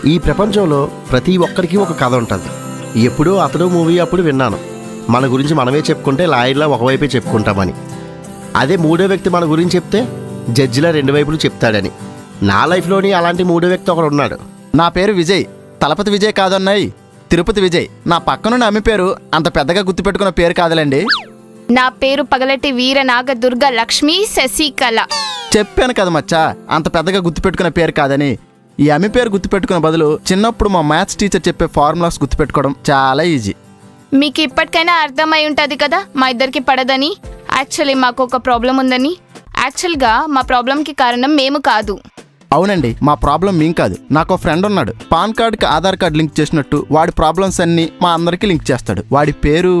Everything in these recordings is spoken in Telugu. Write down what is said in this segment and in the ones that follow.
ఈ ప్రపంచంలో ప్రతి ఒక్కరికి ఒక కథ ఉంటుంది ఎప్పుడో అతడు మూవీ అప్పుడు విన్నాను మన గురించి మనమే చెప్పుకుంటే లాయర్లా ఒకవైపే చెప్పుకుంటామని అదే మూడో వ్యక్తి మన గురించి చెప్తే జడ్జిలా రెండు వైపులు చెప్తాడని నా లైఫ్లోని అలాంటి మూడో వ్యక్తి ఒకడు ఉన్నాడు నా పేరు విజయ్ తలపతి విజయ్ కాదన్నాయి తిరుపతి విజయ్ నా పక్కనున్న అమ్మి పేరు అంత పెద్దగా గుర్తుపెట్టుకున్న పేరు కాదులేండి నా పేరు పగలటి వీర నాగ దుర్గ లక్ష్మి శశికళ చెప్పాను కదా మచ్చా అంత పెద్దగా గుర్తుపెట్టుకునే పేరు కాదని ఈ అమ్మి పేరు గుర్తుపెట్టుకునే బదులు చిన్నప్పుడు మా మ్యాథ్స్ టీచర్ చెప్పే ఫార్ములాస్ గుర్తుపెట్టుకోవడం చాలా ఈజీ మీకు ఇప్పటికైనా అర్థమై ఉంటుంది కదా మా ఇద్దరికి పడదని యాక్చువల్లీ మాకు ఒక ప్రాబ్లం ఉందని యాక్చువల్గా మా ప్రాబ్లంకి కారణం మేము కాదు అవునండి మా ప్రాబ్లం మేం కాదు నాకు ఫ్రెండ్ ఉన్నాడు పాన్ కార్డ్కి ఆధార్ కార్డ్ లింక్ చేసినట్టు వాడి ప్రాబ్లమ్స్ అన్ని మా అందరికీ లింక్ చేస్తాడు వాడి పేరు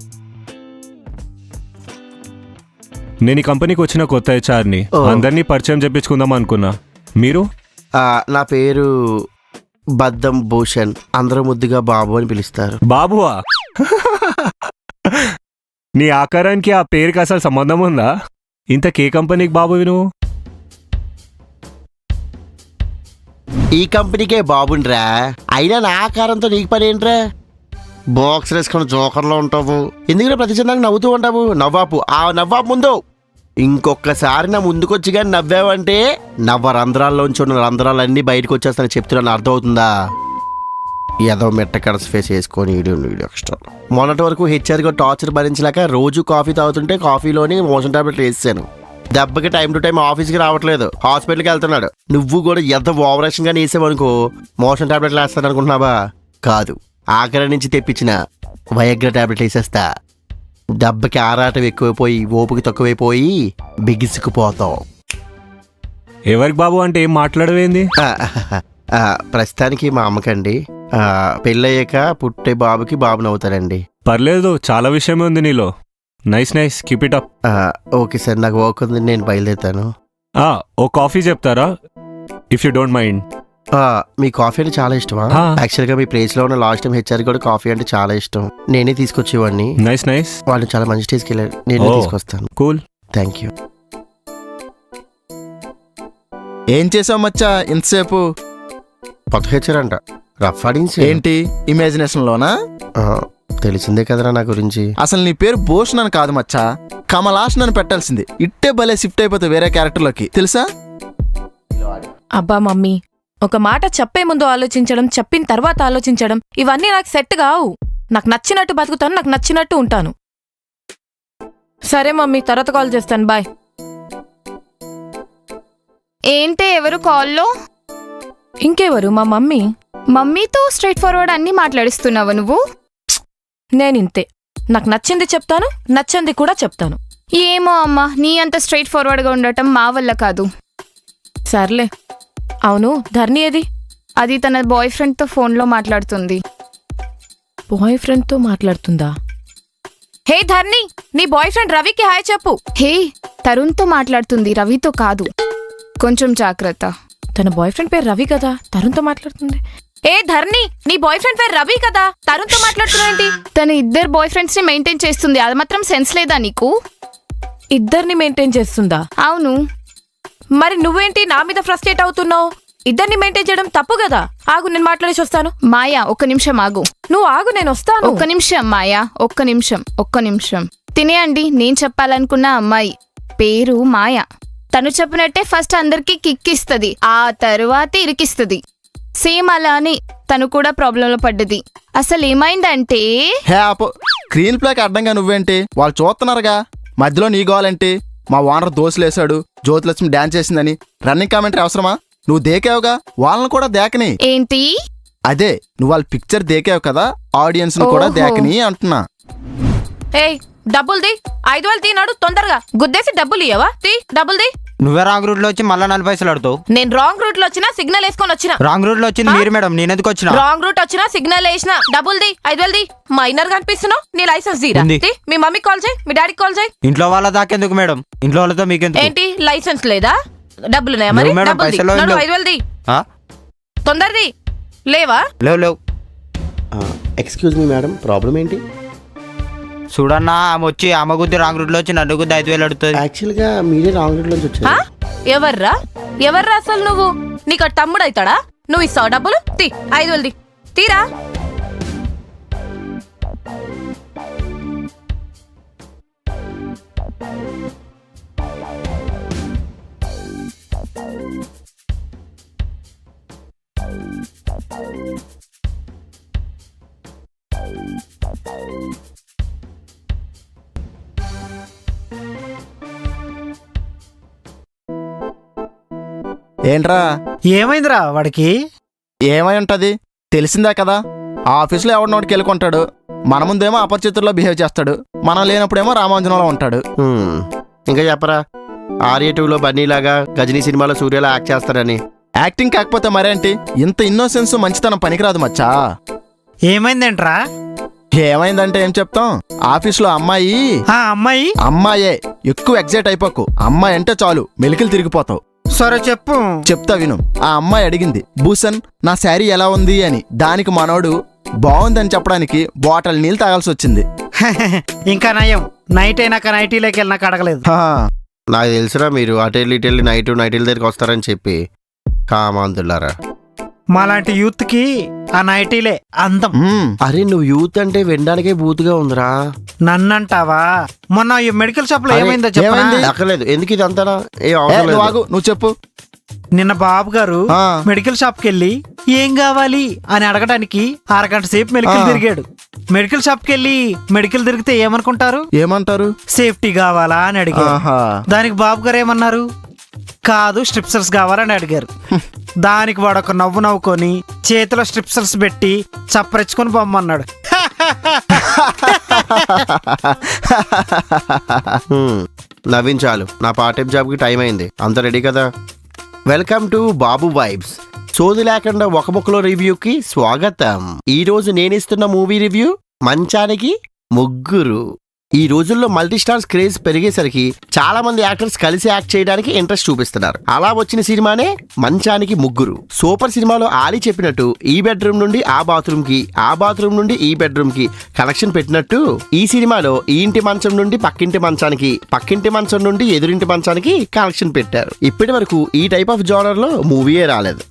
నేను ఈ కంపెనీకి వచ్చిన కొత్త హెచ్ఆర్ని ఓ. అందరినీ పరిచయం చెప్పించుకుందాం అనుకున్నా మీరు ఆ, నా పేరు బద్దం భూషణ్ అందరూ ముద్దుగా బాబు అని పిలుస్తారు బాబువా నీ ఆకారానికి ఆ పేరుకి అసలు సంబంధం ఉందా ఇంత కే కంపెనీకి బాబువి నువ్వు ఈ కంపెనీకే బాబుండ్రా అయినా నా ఆకారంతో నీకు పని ఏంట్రా బాక్స్ వేసుకుని జోకర్లో ఉంటావు ఎందుకంటే ప్రతి చిన్నకి నవ్వుతూ ఉంటావు నవ్వాపు ఆ నవ్వాపు ముందు ఇంకొకసారి నా ముందుకొచ్చి కానీ నవ్వావంటే నవ్వ రంధ్రాల్లోంచి ఉన్న రంధ్రాలన్నీ బయటకు వచ్చేస్తాను చెప్తున్నాను అర్థమవుతుందా ఏదో మెట్ట కడస ఫేస్ వేసుకొని వీడియో వీడియో ఎక్స్ట్రా మొన్నటి వరకు హెచ్ఆర్గా టార్చర్ భరించలేక రోజు కాఫీ తాగుతుంటే కాఫీలోని మోషన్ టాబ్లెట్లు వేసాను దెబ్బకి టైం టు టైం ఆఫీస్కి రావట్లేదు హాస్పిటల్కి వెళ్తున్నాడు నువ్వు కూడా ఎంత ఓవరాక్షన్ గానీ వేసావనుకో మోషన్ టాబ్లెట్లు వేస్తాను అనుకుంటున్నావా కాదు ఆఖరి నుంచి తెప్పించిన వయగ్ర టాబ్లెట్ వేసేస్తా దెబ్బకి ఆరాటం ఎక్కువైపోయి ఓపిక తక్కువైపోయి బిగిసుకుపోతావు ఎవరికి బాబు అంటే ఏం మాట్లాడవేంది ఆ, ఆ, ప్రస్తుతానికి మా అమ్మకండి ఆ, పెళ్ళయ్యాక పుట్టే బాబుకి బాబుని అవుతారండి పర్లేదు చాలా విషయమే ఉంది నీలో nice nice keep it up ఆ, ఓకే సార్ నాకు వర్క్ ఉంది నేను బయలుదేరుతాను ఓ కాఫీ చెప్తారా ఇఫ్ యూ డోంట్ మైండ్ ఆ, మీ కాఫీ అంటే చాలా ఇష్టమా ఆ. యాక్చువల్గా మీ ప్లేస్లో ఉన్న లాస్ట్ టైం హెచ్ఆర్ కూడా కాఫీ అంటే చాలా ఇష్టం నేనే తీసుకొచ్చేవాడిని నైస్ నైస్ వాళ్ళు చాలా మంచి స్టేజ్కి వెళ్ళారు నేనే ఓ. తీసుకొస్తాను కూల్ థ్యాంక్ యూ ఏం చేసావు మచ్చా ఇంతసేపు కొత్త హెచ్ఆర్ అంట రఫ్ ఆడించి ఏంటి ఇమాజినేషన్లోనా తెలిసిందే కదరా నా గురించి అసలు నీ పేరు భూషణ్ అని కాదు మచ్చా కమలాషన్ అని పెట్టాల్సింది ఇట్టే భలే షిఫ్ట్ అయిపోతే వేరే క్యారెక్టర్లోకి తెలుసా అబ్బా మమ్మీ ఒక మాట చెప్పే ముందు ఆలోచించడం చెప్పిన తర్వాత ఆలోచించడం ఇవన్నీ నాకు సెట్ కావు నాకు నచ్చినట్టు బతుకుతాను నాకు నచ్చినట్టు ఉంటాను సరే మమ్మీ తర్వాత కాల్ చేస్తాను బాయ్ ఏంటే ఎవరు కాల్లో ఇంకెవరు మా మమ్మీ మమ్మీతో స్ట్రైట్ ఫార్వర్డ్ అన్ని మాట్లాడిస్తున్నావు నువ్వు నేనింతే నాకు నచ్చింది చెప్తాను నచ్చంది కూడా చెప్తాను ఏమో అమ్మా నీ అంత స్ట్రైట్ ఫార్వర్డ్గా ఉండటం మా వల్ల కాదు సర్లే అవును ధర్ని ఏది అది తన బాయ్ ఫ్రెండ్తో ఫోన్లో మాట్లాడుతుంది బాయ్ ఫ్రెండ్తో మాట్లాడుతుందా హే ధర్ని నీ బాయ్ ఫ్రెండ్ రవికి హాయ్ చెప్పు హే తరుణ్తో మాట్లాడుతుంది రవితో కాదు కొంచెం జాగ్రత్త తన బాయ్ ఫ్రెండ్ పేరు రవి కదా తరుణ్తో మాట్లాడుతుంది ఏ ధర్ని నీ బాయ్ ఫ్రెండ్ పేరు రవి కదా తరుణ్తో మాట్లాడుతున్నావేంటి తన ఇద్దరు బాయ్ ఫ్రెండ్స్ని మెయింటైన్ చేస్తుంది అది మాత్రం సెన్స్ లేదా నీకు ఇద్దరిని మెయింటైన్ చేస్తుందా అవును మరి నువ్వేంటి నా మీద ఫ్రస్ట్రేట్ అవుతున్నావు ఇద్దరిని మెయింటైన్ చేయడం తప్పు కదా ఆగు నేను మాట్లాడేసి వస్తాను మాయా ఒక్క నిమిషం ఆగు నువ్వు ఆగు నేను వస్తాను ఒక్క నిమిషం మాయా ఒక్క నిమిషం ఒక్క నిమిషం తినే అండి నేను చెప్పాలనుకున్న అమ్మాయి పేరు మాయా తను చెప్పినట్టే ఫస్ట్ అందరికి కిక్ ఇస్తుంది ఆ తరువాత ఇరికిస్తుంది సేమ్ అలానే తను కూడా ప్రాబ్లంలో పడ్డది అసలు ఏమైందంటే హే ఆపో స్క్రీన్ ప్లేకి అడ్డంగా నువ్వేంటి వాళ్ళు చూస్తున్నారుగా మధ్యలో నీ గోవాలంటే మా ఓనర్ దోశలేశాడు జ్యోతిలక్ష్మి డాన్స్ చేసిందని రన్నింగ్ కామెంటరీ అవసరమా నువ్వు దేకావుగా వాళ్ళని కూడా దేకని ఏంటి అదే నువ్వు వాళ్ళ పిక్చర్ దేకావు కదా ఆడియన్స్ ను కూడా ఓహో. దేకని అంటున్నా ఏయ్ డబ్బులు ది ఐదు వేలు తీనాడు తొందరగా గుద్దేసి డబ్బులు ఇయ్యవా తీ డబ్బులు ది నువ్వే రాంగ్ రూట్ లో వచ్చి మళ్ళా నలభై పైసలు ఆడుతావు నేను రాంగ్ రూట్ లో వచ్చినా సిగ్నల్ వేసుకొని వచ్చిన రాంగ్ రూట్ లో వచ్చింది మీరు మేడం నేను ఎందుకు వచ్చిన రాంగ్ రూట్ వచ్చినా సిగ్నల్ వేసిన డబ్బులు ది ఐదు వేలు ది మైనర్ కనిపిస్తున్నావు నీ లైసెన్స్ తీరా ఉంది. తీ, మీ మమ్మీకి కాల్ చేయి మీ డాడీకి కాల్ చేయి ఇంట్లో వాళ్ళ దాకెందుకు మేడం ఇంట్లో వాళ్ళతో మీకెందుకు ఏంటి లైసెన్స్ లేదా డబ్బులు ఉన్నాయా మరి లేవు మేడం, డబ్బులు ది. పైసలు నడు, లేవు. ఐదు వేలు ది ఆ? తొందరది లేవా లేవు లేవు ఎక్స్క్యూజ్ మీ మేడం ప్రాబ్లం ఏంటి చూడన్నా ఆమె వచ్చి ఆమె గుద్ది రాంగ్ రూట్ లో వచ్చి నన్ను గుద్ది ఐదు వేలు అడుగుతుంది యాక్చువల్గా మీరే రాంగ్ రూట్ నుంచి ఆ? వచ్చారు ఎవర్రా ఎవర్రా అసలు నువ్వు నీకు ఆ తమ్ముడు అవుతాడా నువ్వు ఇస్తావు డబ్బులు తీ ఐదు వేలు తీ. తీరా ఏంట్రా ఏమైందిరా వాడికి ఏమై ఉంటది తెలిసిందే కదా ఆ ఆఫీస్లో ఎవరినోడికి వెళ్ళుకుంటాడు మన ముందేమో అపరిచితుల్లో బిహేవ్ చేస్తాడు మనం లేనప్పుడేమో రామాంజనంలో ఉంటాడు హ్మ్. ఇంకా చెప్పరా ఆర్య టూలో బన్నీలాగా గజనీ సినిమాలో సూర్యలా యాక్ట్ చేస్తారని యాక్టింగ్ కాకపోతే మరేంటి ఇంత ఇన్నోసెన్స్ మంచితనం పనికిరాదు మచ్చా ఏమైందేంట్రా ఏమైందంటే ఏం చెప్తాం ఆఫీస్లో అమ్మాయి ఆ అమ్మాయి అమ్మాయే ఎక్కువ ఎగ్జైట్ అయిపోకు అమ్మాయి అంటే చాలు మెలికలు తిరిగిపోతావు సరే చెప్పు చెప్తా విను ఆ అమ్మాయి అడిగింది భూషణ్ నా శారీ ఎలా ఉంది అని దానికి మనోడు బాగుందని చెప్పడానికి బాటల్ నీళ్ళు తాగాల్సి వచ్చింది ఇంకా నయం నైట్ అయినాక నైటీలోకి వెళ్ళినాక అడగలేదు హా, నాకు తెలుసురా మీరు అటు వెళ్ళి ఇటు వెళ్ళి నైట్ నైటీల దగ్గరికి వస్తారని చెప్పి కామాంతులారా మాలాంటి యూత్ కి ఆ నైటీలే అందం మ్మ్. అరే నువ్వు యూత్ అంటే వినడానికే బూతుగా ఉందిరా నన్నంటావా మొన్న ఈ మెడికల్ షాప్ లో అరే, ఏమైందో చెప్పనా ఏమైంది? అక్కర్లేదు ఎందుకు ఇది అంతనా ఏ ఏ, అవసరం నువ్వు లేదు ఆగు నువ్వు చెప్పు నిన్న బాబు గారు ఆ. మెడికల్ షాప్ కి వెళ్ళి ఏం కావాలి అని అడగడానికి అరగంట సేపు మెడికల్ ఆ. తిరిగాడు మెడికల్ షాప్ కి వెళ్ళి మెడికల్ తిరిగితే ఏమనుకుంటారు ఏమంటారు సేఫ్టీ కావాలా అని అడిగారు ఆహా దానికి బాబు గారు ఏమన్నారు కాదు స్ట్రిప్సర్స్ కావాలని అడిగారు దానికి వాడు ఒక నవ్వు నవ్వుకొని చేతిలో స్ట్రిప్సర్స్ పెట్టి చప్పరించుకొని బొమ్మన్నాడు హ్మ్. నవ్వించాలు నా పార్ట్ టైం జాబ్కి టైం అయింది అంత రెడీ కదా వెల్కమ్ టు బాబు వైబ్స్ సోది లేకుండా ఒక ముక్కలో రివ్యూకి స్వాగతం ఈ రోజు నేను ఇస్తున్న మూవీ రివ్యూ మంచానికి ముగ్గురు ఈ రోజుల్లో మల్టీ స్టార్స్ క్రేజ్ పెరిగేసరికి చాలా మంది యాక్టర్స్ కలిసి యాక్ట్ చేయడానికి ఇంట్రెస్ట్ చూపిస్తున్నారు అలా వచ్చిన సినిమానే మంచానికి ముగ్గురు సూపర్ సినిమాలో ఆలి చెప్పినట్టు ఈ బెడ్రూమ్ నుండి ఆ బాత్రూమ్ కి ఆ బాత్రూమ్ నుండి ఈ బెడ్రూమ్ కి కనెక్షన్ పెట్టినట్టు ఈ సినిమాలో ఈ ఇంటి మంచం నుండి పక్కింటి మంచానికి పక్కింటి మంచం నుండి ఎదురింటి మంచానికి కనెక్షన్ పెట్టారు ఇప్పటి వరకు ఈ టైప్ ఆఫ్ జానర్ లో మూవీయే రాలేదు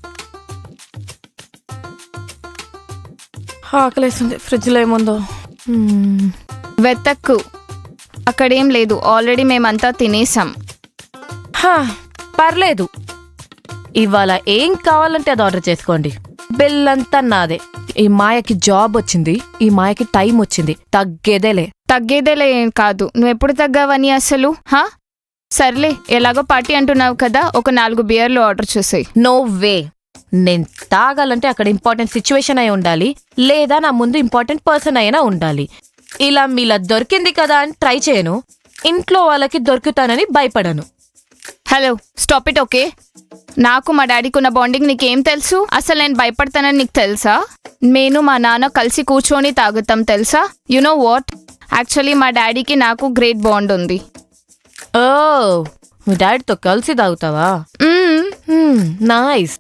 ఆకలేస్తుంది ఫ్రిడ్జ్లో ఏముందో మ్మ్. వెతక్కు అక్కడేం లేదు ఆల్రెడీ మేమంతా తినేసాం హా, పర్లేదు ఇవాళ ఏం కావాలంటే అది ఆర్డర్ చేసుకోండి బిల్ అంతా నాదే ఈ మాయకి జాబ్ వచ్చింది ఈ మాయకి టైం వచ్చింది తగ్గేదేలే తగ్గేదేలే ఏం కాదు నువ్వు ఎప్పుడు తగ్గావని అసలు హా సర్లే ఎలాగో పార్టీ అంటున్నావు కదా ఒక నాలుగు బియర్లు ఆర్డర్ చేసేయి నో వే నేను తాగాలంటే అక్కడ ఇంపార్టెంట్ సిచ్యువేషన్ అయి ఉండాలి లేదా నా ముందు ఇంపార్టెంట్ పర్సన్ అయినా ఉండాలి ఇలా మీలా దొరికింది కదా అని ట్రై చేయను ఇంట్లో వాళ్ళకి దొరుకుతానని భయపడను హలో స్టాప్ ఇట్ ఓకే నాకు మా డాడీకి ఉన్న బాండింగ్ నీకేం తెలుసు అసలు నేను భయపడతానని నీకు తెలుసా నేను మా నాన్న కలిసి కూర్చొని తాగుతాం తెలుసా యు నో వాట్ యాక్చువల్లీ మా డాడీకి నాకు గ్రేట్ బాండ్ ఉంది ఓ మీ డాడీతో కలిసి తాగుతావా మ్మ్. నైస్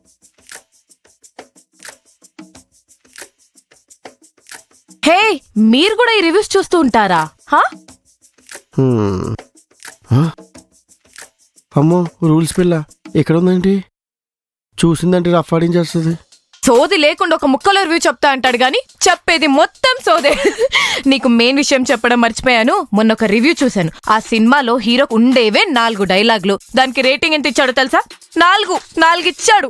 హే మీరు కూడా ఈ రివ్యూస్ చూస్తూ ఉంటారా హా హ్మ్. ఆ? అమ్మో రూల్స్ పిల్ల ఎక్కడ ఉందేంటి చూసిందంటే రఫ్ ఆడించేస్తుంది సోది లేకుండా ఒక ముక్కలో రివ్యూ చెప్తా అంటాడు గాని చెప్పేది మొత్తం సోదే నీకు మెయిన్ విషయం చెప్పడం మర్చిపోయాను మొన్న ఒక రివ్యూ చూశాను ఆ సినిమాలో హీరోకు ఉండేవే నాలుగు డైలాగులు దానికి రేటింగ్ ఎంత ఇచ్చాడో తెలుసా నాలుగు నాలుగు ఇచ్చాడు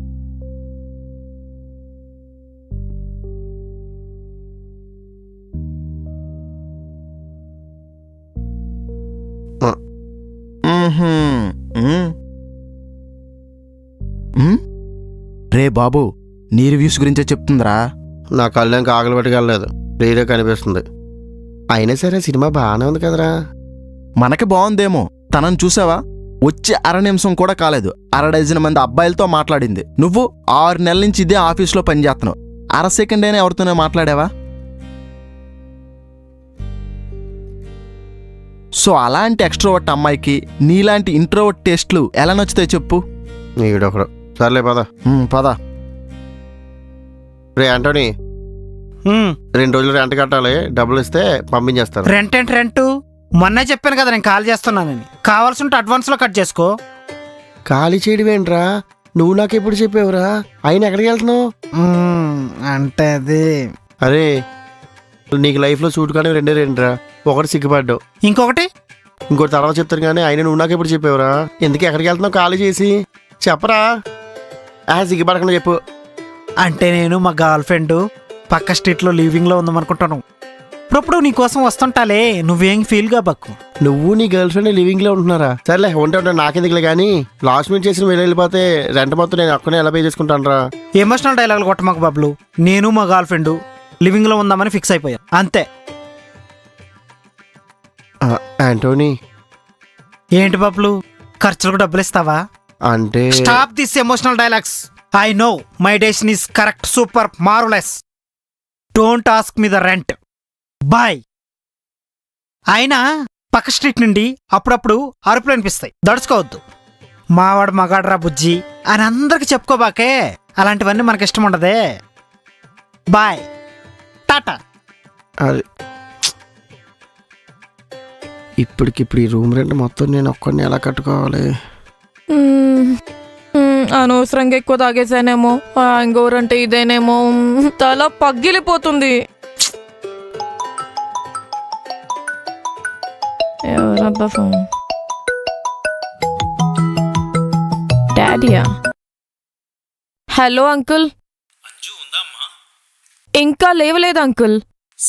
మ్మ్హ్మ్. మ్మ్. మ్మ్? రే బాబు నీ రివ్యూస్ గురించే చెప్తుందిరా నా కళ్ళం కాగలు పట్టుకెళ్ళలేదు రీరే కనిపిస్తుంది అయినా సరే సినిమా బాగానే ఉంది కదరా మనకి బాగుందేమో తనని చూసావా వచ్చి అర నిమిషం కూడా కాలేదు అర డజన్ మంది అబ్బాయిలతో మాట్లాడింది నువ్వు ఆరు నెలల నుంచి ఇదే ఆఫీస్లో పనిచేస్తున్నావు అర సెకండ్ అయినా ఎవరితోనే మాట్లాడావా సో అలాంటి ఎక్స్ట్రోవర్ట్ అమ్మాయికి నీలాంటి ఇంట్రోవర్ట్ టేస్ట్లు ఎలా నచ్చుతాయి చెప్పు నీడొకడు సర్లే పద ఉమ్, పద రే ఆంటోనీ హ్మ్. రెండు రోజులు రెంట్ కట్టాలి డబ్బులు ఇస్తే పంపించేస్తాను రెంట్ ఏంటి రెంట్ మొన్నే చెప్పాను కదా నేను కాల్ చేస్తున్నానని కావాల్సి ఉంటే అడ్వాన్స్ లో కట్ చేసుకో ఖాళీ చేయడం ఏంట్రా నువ్వు నాకు ఎప్పుడు చెప్పావురా ఆయన ఎక్కడికి వెళ్తున్నావు మ్మ్, అంటే అది అరే నీకు లైఫ్లో సూట్ కానీ రెండే రెండురా ఒకటి సిగ్గుపడ్డావు ఇంకొకటి ఇంకోటి తర్వాత చెప్తాను కానీ ఆయన నువ్వు నాకు ఎప్పుడు చెప్పావురా ఎందుకు ఎక్కడికి వెళ్తున్నావు ఖాళీ చేసి చెప్పరా ఆ సిగ్గుపడకుండా చెప్పు అంటే నేను మా గర్ల్ ఫ్రెండ్ పక్క స్ట్రీట్లో లివింగ్లో ఉందామనుకుంటాను ఇప్పుడప్పుడు నీ కోసం వస్తుంటాలే నువ్వేం ఫీల్ గా బక్కు నువ్వు నీ గర్ల్ ఫ్రెండ్ లివింగ్ లో ఉంటున్నారా సర్లే ఉంటే ఉంటే నాకెందుకులే కానీ లాస్ట్ మినిట్ చేసిన వెళ్ళి వెళ్ళిపోతే రెంట్ మొత్తం నేను అక్కడే ఎలా పే చేసుకుంటాను రా ఎమోషనల్ డైలాగులు కొట్టమాకు బబ్లు నేను మా గర్ల్ ఫ్రెండ్ లివింగ్లో ఉందామని ఫిక్స్ అయిపోయా అంతే ఆంటోనీ ఏంటి బబ్లు ఖర్చులకు డబ్బులు ఇస్తావా అంటే stop this emotional dialogues I know my decision is correct super మారులెస్ don't ask me the rent boy అయినా పక్క స్ట్రీట్ నుండి అప్పుడప్పుడు అరుపులు అనిపిస్తాయి దడుచుకోవద్దు మావాడు మగాడ్రా బుజ్జి అని అందరికి చెప్పుకోబాకే అలాంటివన్నీ మనకి ఇష్టం ఉండదే బాయ్ టాటా అది ఇప్పటికిప్పుడు ఈ రూమ్ రెంట్ మొత్తం నేను ఒక్కడిని ఎలా కట్టుకోవాలి మ్మ్. మ్మ్, అనవసరంగా ఎక్కువ తాగేసానేమో హ్యాంగోవర్ అంటే ఇదేనేమో మ్మ్, తల పగిలిపోతుంది ఎవరబ్బా ఫోన్ డాడీయా హలో అంకుల్ ఇంకా లేవలేదు అంకుల్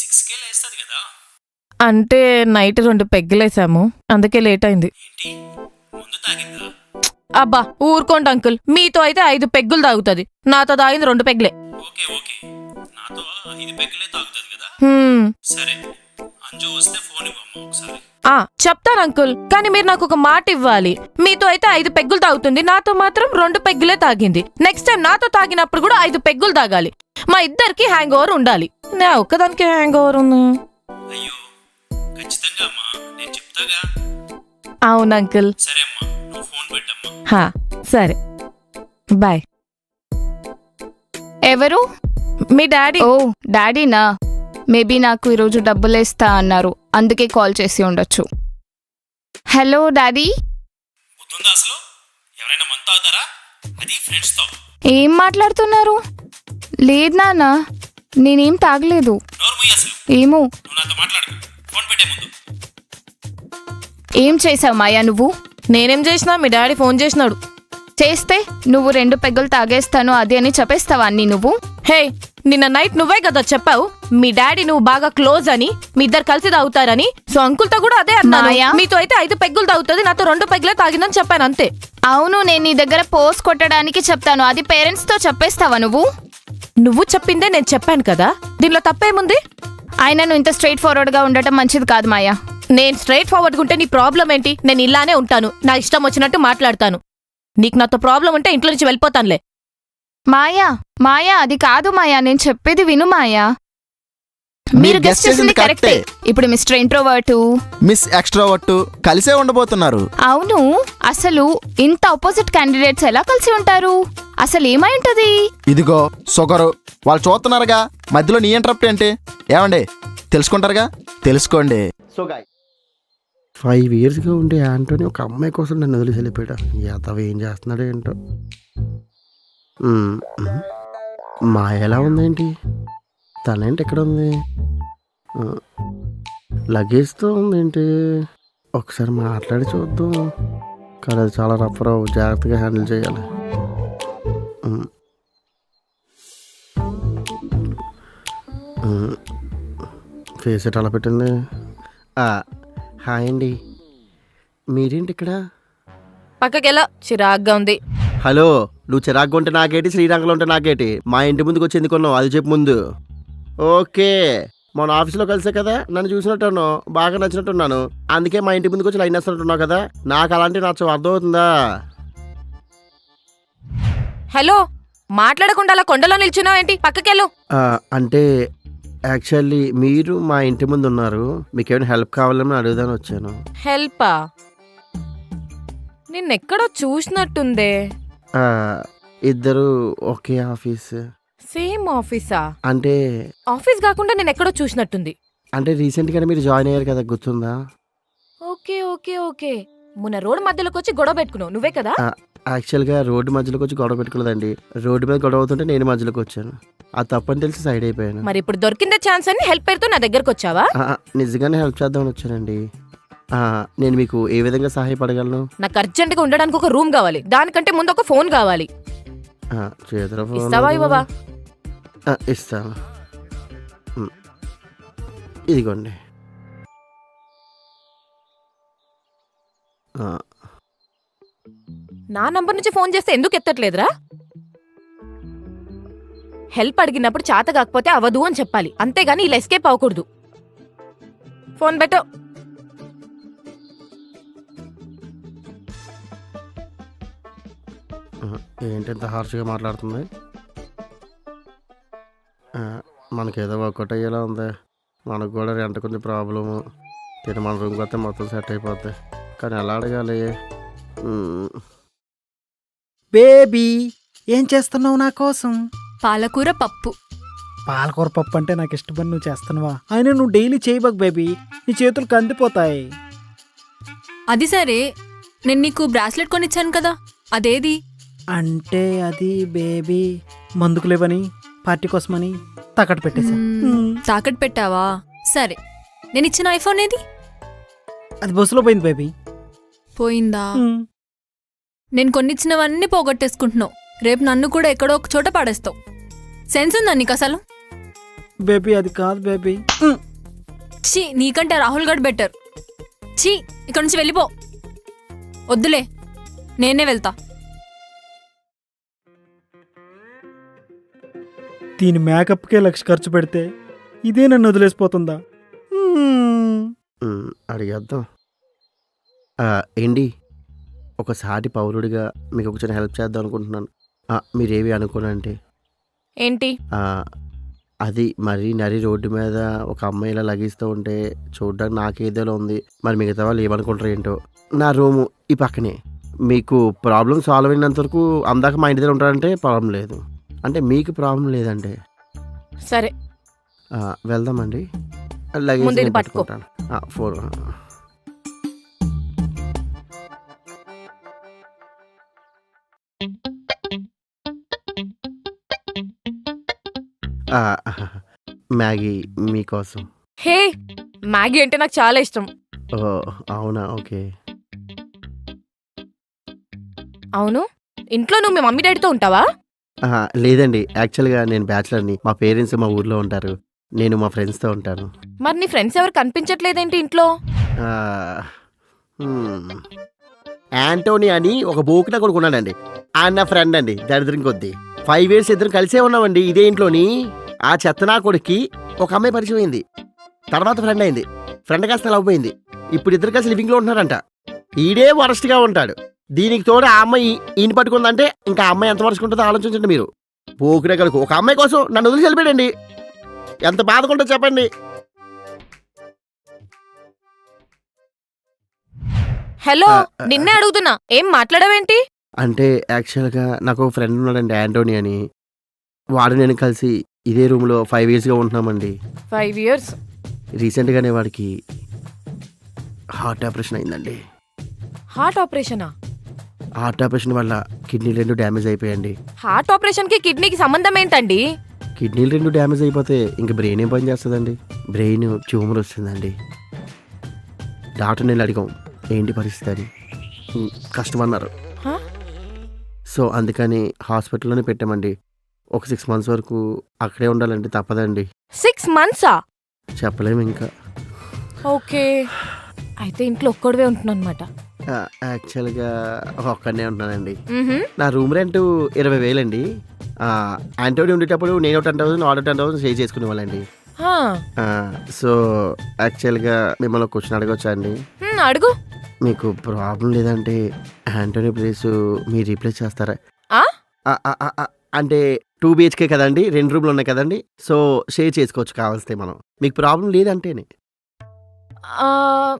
అంటే నైట్ రెండు పెగ్గలేసాము అందుకే లేట్ అయింది అబ్బా ఊరుకోండి అంకుల్ మీతో అయితే ఐదు పెగ్గులు తాగుతుంది నాతో తాగింది రెండు పెగ్గులే ఓకే ఓకే నాతో ఐదు పెగ్గులే తాగుతుంది కదా హ్మ్. సరే అంజు వస్తే ఫోన్ ఇవ్వమ్మా ఒకసారి ఆ చెప్తాను అంకుల్ కానీ మీరు నాకు ఒక మాట ఇవ్వాలి మీతో అయితే ఐదు పెగ్గులు తాగుతుంది నాతో మాత్రం రెండు పెగ్గులే తాగింది నెక్స్ట్ టైం నాతో తాగినప్పుడు కూడా ఐదు పెగ్గులు తాగాలి మా ఇద్దరికి హ్యాంగ్ ఓవర్ ఉండాలి నా ఒక్కదానికి హ్యాంగ్ ఓవర్ ఉంది అయ్యో ఖచ్చితంగా అమ్మా నేను చెప్తాగా అవును అంకుల్ సరే అమ్మా నువ్వు ఫోన్ పెట్టమ్మా హా సరే బాయ్ ఎవరు మీ డాడీ ఓ డాడీనా మేబీ నాకు ఈరోజు డబ్బులు ఇస్తా అన్నారు అందుకే కాల్ చేసి ఉండొచ్చు హలో డాడీ గుర్తుందా అసలు ఎవరైనా మంత్ తాగుతారా అది ఫ్రెండ్స్తో ఏం మాట్లాడుతున్నారు లేదు నాన్న నేనేం తాగలేదు నోరు ముయ్యి అసలు ఏమో నువ్వు నాతో మాట్లాడు ఫోన్ పెట్టే ముందు ఏం చేసావు మాయా నువ్వు నేనేం చేసినా మీ డాడీ ఫోన్ చేసినాడు చేస్తే నువ్వు రెండు పెగ్గులు తాగేస్తాను అది అని చెప్పేస్తావా అన్ని నువ్వు హే నిన్న నైట్ నువ్వే కదా చెప్పావు మీ డాడీ నువ్వు బాగా క్లోజ్ అని మీ ఇద్దరు కలిసి తాగుతారని సో అంకుల్ తో కూడా అదే అన్నాను మాయా? మీతో అయితే ఐదు పెగ్గులు తాగుతుంది నాతో రెండు పెగ్గులే తాగిందని చెప్పాను అంతే అవును నేను నీ దగ్గర పోస్ట్ కొట్టడానికి చెప్తాను అది పేరెంట్స్ తో చెప్పేస్తావా నువ్వు నువ్వు చెప్పిందే నేను చెప్పాను కదా దీనిలో తప్పేముంది ఆయన నువ్వు ఇంత స్ట్రైట్ ఫార్వర్డ్ గా ఉండటం మంచిది కాదు మాయా నేను స్ట్రైట్ ఫార్వర్డ్ ఉంటే నీ ప్రాబ్లం ఏంటి నేను ఇలానే ఉంటాను నా ఇష్టం వచ్చినట్టు మాట్లాడతాను నీకు నాతో ప్రాబ్లం ఉంటే ఇంట్లో నుంచి వెళ్ళిపోతానులే మాయా మాయా అది కాదు మాయా నేను చెప్పేది విను మాయా మీరు మీరు guess గెస్ట్ చేసింది చేసింది కరెక్టే ఇప్పుడు మిస్టర్ ఇంట్రోవర్టు మిస్ ఎక్స్ట్రావర్ట్ కలిసే ఉండబోతున్నారు అవును అసలు ఇంత ఆపోజిట్ క్యాండిడేట్స్ ఎలా కలిసి ఉంటారు అసలు ఏమై ఉంటది ఇదిగో షుగరు వాళ్ళు చూస్తున్నారుగా మధ్యలో నీ ఇంటరప్ట్ ఏంటి ఏమండి తెలుసుకుంటారుగా తెలుసుకోండి సో గాయ్ ఫైవ్ ఇయర్స్గా ఉండే ఆంటోని ఒక అమ్మాయి కోసం నన్ను వదిలేసి వెళ్ళిపోయాడు యాదవ్ ఏం చేస్తున్నాడు ఏంటో మ్మ్, మ్మ్. మా ఎలా ఉందేంటి తనేంటి ఎక్కడ ఉంది ఆ, లగేజ్తో ఉందేంటి ఒకసారి మాట్లాడి చూద్దాం కానీ అది చాలా రఫ్ రావు జాగ్రత్తగా హ్యాండిల్ చేయాలి మ్మ్. మ్మ్. ఫేస్ ఎట్ అలా పెట్టింది ఆ, హాయ్ అండి మీరేంటి ఇక్కడ పక్కకెలా చిరాగ్గా ఉంది హలో నువ్వు చిరాకు ఉంటే నాకేటి శ్రీరంగంలో ఉంటే నాకేటి మా ఇంటి ముందుకు వచ్చి ఎందుకున్నావు అది చెప్పు ముందు ఓకే మన ఆఫీస్లో కలిసే కదా నన్ను చూసినట్టున్నాను బాగా నచ్చినట్టున్నాను అందుకే మా ఇంటి ముందుకు వచ్చి లైన్ వేస్తున్నట్టున్నావు కదా నాకు అలాంటి నచ్చవు అర్థమవుతుందా హలో మాట్లాడకుండా అలా కొండలో నిల్చున్నావు ఏంటి పక్కకెళ్ళు ఆ, అంటే యాక్చువల్లీ మీరు మా ఇంటి ముందు ఉన్నారు మీకు ఏమైనా హెల్ప్ కావాలని అడుగుదాని వచ్చాను హెల్పా నిన్నెక్కడో చూసినట్టుందే ఆ, ఇద్దరు ఒకే ఆఫీస్ సేమ్ ఆఫీసా అంటే ఆఫీస్ కాకుండా నేను ఎక్కడో చూసినట్టుంది అంటే రీసెంట్గానే మీరు జాయిన్ అయ్యారు కదా గుర్తుందా ఓకే ఓకే ఓకే మొన్న రోడ్ మధ్యలోకి వచ్చి గొడవ పెట్టుకున్నావు నువ్వే కదా ఆ, యాక్చువల్గా రోడ్డు మధ్యలోకి వచ్చి గొడవ పెట్టుకున్నదండి రోడ్డు మీద గొడవ అవుతుంటే నేను మధ్యలోకి వచ్చాను ఆ తప్పని తెలిసి సైడ్ అయిపోయాను మరి ఇప్పుడు దొరికిందే ఛాన్స్ అని హెల్ప్ పేరుతో నా దగ్గరకు వచ్చావా ఆ, నిజంగానే హెల్ప్ చేద్దామని వచ్చానండి ఆ, నేను మీకు ఏ విధంగా సహాయపడగలను నాకు అర్జెంట్ గా ఉండడానికి ఒక రూమ్ కావాలి దానికంటే ముందు ఒక ఫోన్ కావాలి ఆ, చేతిలో ఫోన్ ఇస్తావా ఉంది. ఇవ్వవా ఆ, ఇస్తాను ఉమ్. ఇదిగోండి ఆ, నా నంబర్ నుంచి ఫోన్ చేస్తే ఎందుకు ఎత్తట్లేదురా హెల్ప్ అడిగినప్పుడు చేత కాకపోతే అవదు అని చెప్పాలి అంతేగాని ఇలా ఎస్కేప్ అవ్వకూడదు ఫోన్ పెట్టు ఆ, ఏంటి ఇంత హార్ష్గా మాట్లాడుతుంది ఆ, మనకేదో వర్కౌట్ అయ్యేలా ఉంది మనకు కూడా రెంట్ కొంచెం ప్రాబ్లము తిని మన రూమ్కి వస్తే మొత్తం సెట్ అయిపోద్ది కానీ ఎలా అడగాలి ఉమ్, బేబీ ఏం చేస్తున్నావు నా కోసం పాలకూర పప్పు పాలకూర పప్పు అంటే నాకు ఇష్టపడి నువ్వు చేస్తున్నావా అయినా నువ్వు డైలీ చేయబాకు బేబీ నీ చేతులు కందిపోతాయి అది సరే నేను నీకు బ్రాస్లెట్ కొనిచ్చాను కదా అదేది అంటే అది బేబీ మందుకు లేవని పార్టీ కోసమని తాకట్టు పెట్టేశా మ్మ్, తాకట్టు పెట్టావా సరే నేను ఇచ్చిన ఐఫోన్ ఏది అది బస్సులో పోయింది బేబీ పోయిందా నేను కొన్నిచ్చినవన్నీ పోగొట్టేసుకుంటున్నావు రేపు నన్ను కూడా ఎక్కడో ఒక చోట పాడేస్తావు సెన్స్ ఉందా నీకు అసలు బేబీ అది కాదు బేబీ ఛీ నీకంటే రాహుల్ గడ్ బెటర్ ఛీ ఇక్కడ నుంచి వెళ్ళిపో వద్దులే నేనే వెళ్తా దీని మేకప్కే లక్ష ఖర్చు పెడితే ఇదే నన్ను వదిలేసిపోతుందా మ్మ్. ఉమ్, అడిగేద్దాం ఆ, ఏంటి ఒక సాటి పౌరుడిగా మీకు ఒక చిన్న హెల్ప్ చేద్దాం అనుకుంటున్నాను ఆ, మీరేవి అనుకోనంటే ఏంటి ఆ, అది మరీ నరి రోడ్డు మీద ఒక అమ్మాయి ఇలా లగిస్తూ ఉంటే చూడడానికి నాకేదోలో ఉంది మరి మిగతా వాళ్ళు ఏమనుకుంటారు ఏంటో నా రూము ఈ పక్కనే మీకు ప్రాబ్లం సాల్వ్ అయినంత వరకు అందాక మా ఇంటి దగ్గర ఉంటారంటే ప్రాబ్లం లేదు అంటే మీకు ప్రాబ్లం లేదంటే సరే ఆ, వెళ్దామండి లగేజ్ ముందు ఇది నేను పట్టుకో. పట్టుకుంటాను. ఆ, ఫోన్ ఆ, మ్యాగీ మీకోసం హే మ్యాగీ అంటే నాకు చాలా ఇష్టం ఓ అవునా ఓకే అవును ఇంట్లో నువ్వు మీ మమ్మీ డాడీతో ఉంటావా ఆహా, లేదండి యాక్చువల్గా నేను బ్యాచులర్ని మా పేరెంట్స్ మా ఊర్లో ఉంటారు నేను మా ఫ్రెండ్స్తో ఉంటాను మరి నీ ఫ్రెండ్స్ ఎవరు కనిపించట్లేదేంటి ఇంట్లో ఆ, హ్మ్. యాంటోనీ అని ఒక బోకిన కొడుకు ఉన్నాడండి ఆయన నా ఫ్రెండ్ అండి దరిద్రం కొద్దీ ఫైవ్ ఇయర్స్ ఇద్దరు కలిసే ఉన్నామండి ఇదే ఇంట్లోని ఆ చెత్తనా కొడుక్కి ఒక అమ్మాయి పరిచయం అయింది తర్వాత ఫ్రెండ్ అయింది ఫ్రెండ్ కాస్త లవ్ అయింది ఇప్పుడు ఇద్దరు కలిసి లివింగ్లో ఉంటున్నారంట ఈడే వరస్ట్గా ఉంటాడు దీనికి తోడు ఆ అమ్మాయి ఈయన పట్టుకుందంటే ఇంకా ఆ అమ్మాయి ఎంత వరస్ట్ ఉంటుందో ఆలోచించండి మీరు పోకిన కొడుకు ఒక అమ్మాయి కోసం నన్ను వదిలి వెళ్ళిపోయాడండి ఎంత బాధకుంటుందో చెప్పండి హలో ఆ, ఆ, నిన్నే అడుగుతున్నా ఏం మాట్లాడవేంటి అంటే యాక్చువల్గా నాకు ఒక ఫ్రెండ్ ఉన్నాడండి యాంటోనీ అని వాడు నేను కలిసి ఇదే రూమ్లో ఫైవ్ ఇయర్స్గా ఉంటున్నామండి ఫైవ్ ఇయర్స్ రీసెంట్గానే వాడికి హార్ట్ ఆపరేషన్ అయిందండి హార్ట్ ఆపరేషనా హార్ట్ ఆపరేషన్ వల్ల కిడ్నీలు రెండు డ్యామేజ్ అయిపోయాయండి హార్ట్ ఆపరేషన్ కి కిడ్నీకి సంబంధం ఏంటండి కిడ్నీలు రెండు డ్యామేజ్ అయిపోతే ఇంక బ్రెయిన్ ఏం పని చేస్తుందండి బ్రెయిన్ ట్యూమర్ వస్తుందండి డాక్టర్ నేను అడిగాం ఏంటి పరిస్థితి అని ఉమ్, కష్టమన్నారు హా? సో అందుకని హాస్పిటల్లోనే పెట్టామండి ఒక సిక్స్ మంత్స్ వరకు అక్కడే ఉండాలండి తప్పదండి సిక్స్ మంత్సా చెప్పలేము ఇంకా ఓకే అయితే ఇంట్లో ఒక్కడివే ఉంటున్నాను అనమాట ఆ, యాక్చువల్గా ఒక్కడనే ఉంటున్నానండి నా రూమ్ రెంట్ ఇరవై వేలండి ఆ, ఆంటోని ఉండేటప్పుడు నేను ten thousand order ten thousand save చేసుకునే వాళ్ళండి ఆ, సో యాక్చువల్గా మిమ్మల్ని ఒక క్వశ్చన్ అడగొచ్చా అండి అడుగు మీకు ప్రాబ్లం లేదంటే ఆంటోనీ ప్లేస్ మీరు రీప్లేస్ చేస్తారా ఆ? ఆ, ఆ, ఆ, ఆ, అంటే టూ బిహెచ్కే కదండి రెండు రూమ్లు ఉన్నాయి కదండి సో షేర్ చేసుకోవచ్చు కావాల్స్తే మనం మీకు ప్రాబ్లం లేదంటేనే ఆ,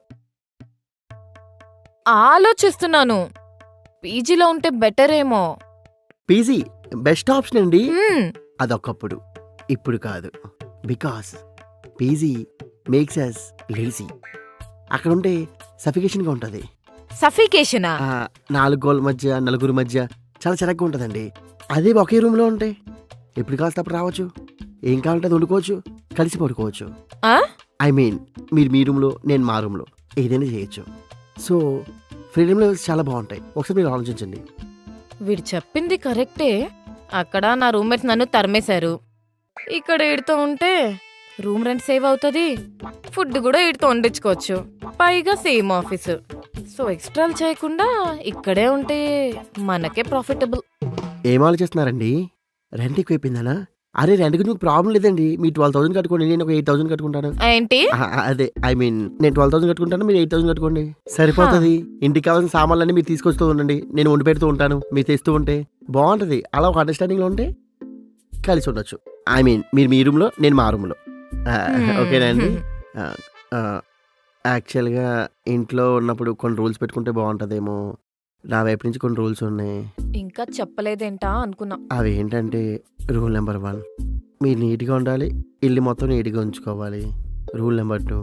ఆలోచిస్తున్నాను పీజీలో ఉంటే బెటర్ ఏమో పీజీ బెస్ట్ ఆప్షన్ అండి హ్మ్, అదొకప్పుడు ఇప్పుడు కాదు because PG makes us lazy అక్కడ ఉంటే సఫికేషన్గా ఉంటుంది సఫికేషనా ఆ, నాలుగు గోళ్ళ మధ్య నలుగురు మధ్య చాలా చిరగ్గా ఉంటుందండి అదే ఒకే రూమ్లో ఉంటాయి ఎప్పుడు కావాల్సి అప్పుడు రావచ్చు ఏం కావాలంటే అది వండుకోవచ్చు కలిసి పడుకోవచ్చు ఆ? ఐ మీన్ మీరు మీ రూమ్లో నేను మా రూమ్లో ఏదైనా చేయొచ్చు సో ఫ్రీడమ్ లెవెల్స్ చాలా బాగుంటాయి ఒకసారి మీరు ఆలోచించండి వీడు చెప్పింది కరెక్టే అక్కడ నా రూమ్మేట్స్ నన్ను తరిమేశారు ఇక్కడ ఈడుతో ఉంటే రూమ్ రెంట్ సేవ్ అవుతుంది ఫుడ్ కూడా ఈడుతో వండించుకోవచ్చు పైగా సేమ్ ఆఫీసు సో ఎక్స్ట్రాలు చేయకుండా ఇక్కడే ఉంటే మనకే ప్రాఫిటబుల్ ఏం ఆలోచిస్తున్నారండి రెంట్ ఎక్కువైపోయిందనా అరే రెంట్ గురించి మీకు ప్రాబ్లం లేదండి మీ ట్వెల్వ్ థౌసండ్ కట్టుకోండి నేను ఒక ఎయిట్ థౌసండ్ కట్టుకుంటాను ఏంటి ఆ, ఆ, అదే ఐ మీన్ నేను ట్వెల్వ్ థౌసండ్ కట్టుకుంటాను మీరు ఎయిట్ థౌసండ్ కట్టుకోండి సరిపోతుంది ఇంటికి కావాల్సిన సామాన్లన్నీ మీరు తీసుకొస్తూ ఉండండి నేను వండి పెడుతూ ఉంటాను మీరు తెస్తూ ఉంటే బాగుంటుంది అలా ఒక అండర్స్టాండింగ్లో ఉంటే కలిసి ఉండొచ్చు ఐ మీన్ మీరు మీ రూమ్లో నేను మా రూమ్లో ఓకేనా అండి యాక్చువల్గా ఇంట్లో ఉన్నప్పుడు కొన్ని రూల్స్ పెట్టుకుంటే బాగుంటుందేమో నా వైపు నుంచి కొన్ని రూల్స్ ఉన్నాయి ఇంకా చెప్పలేదేంటా అనుకున్నా అవి ఏంటంటే రూల్ నెంబర్ వన్ మీరు నీట్గా ఉండాలి ఇల్లు మొత్తం నీట్గా ఉంచుకోవాలి రూల్ నెంబర్ టూ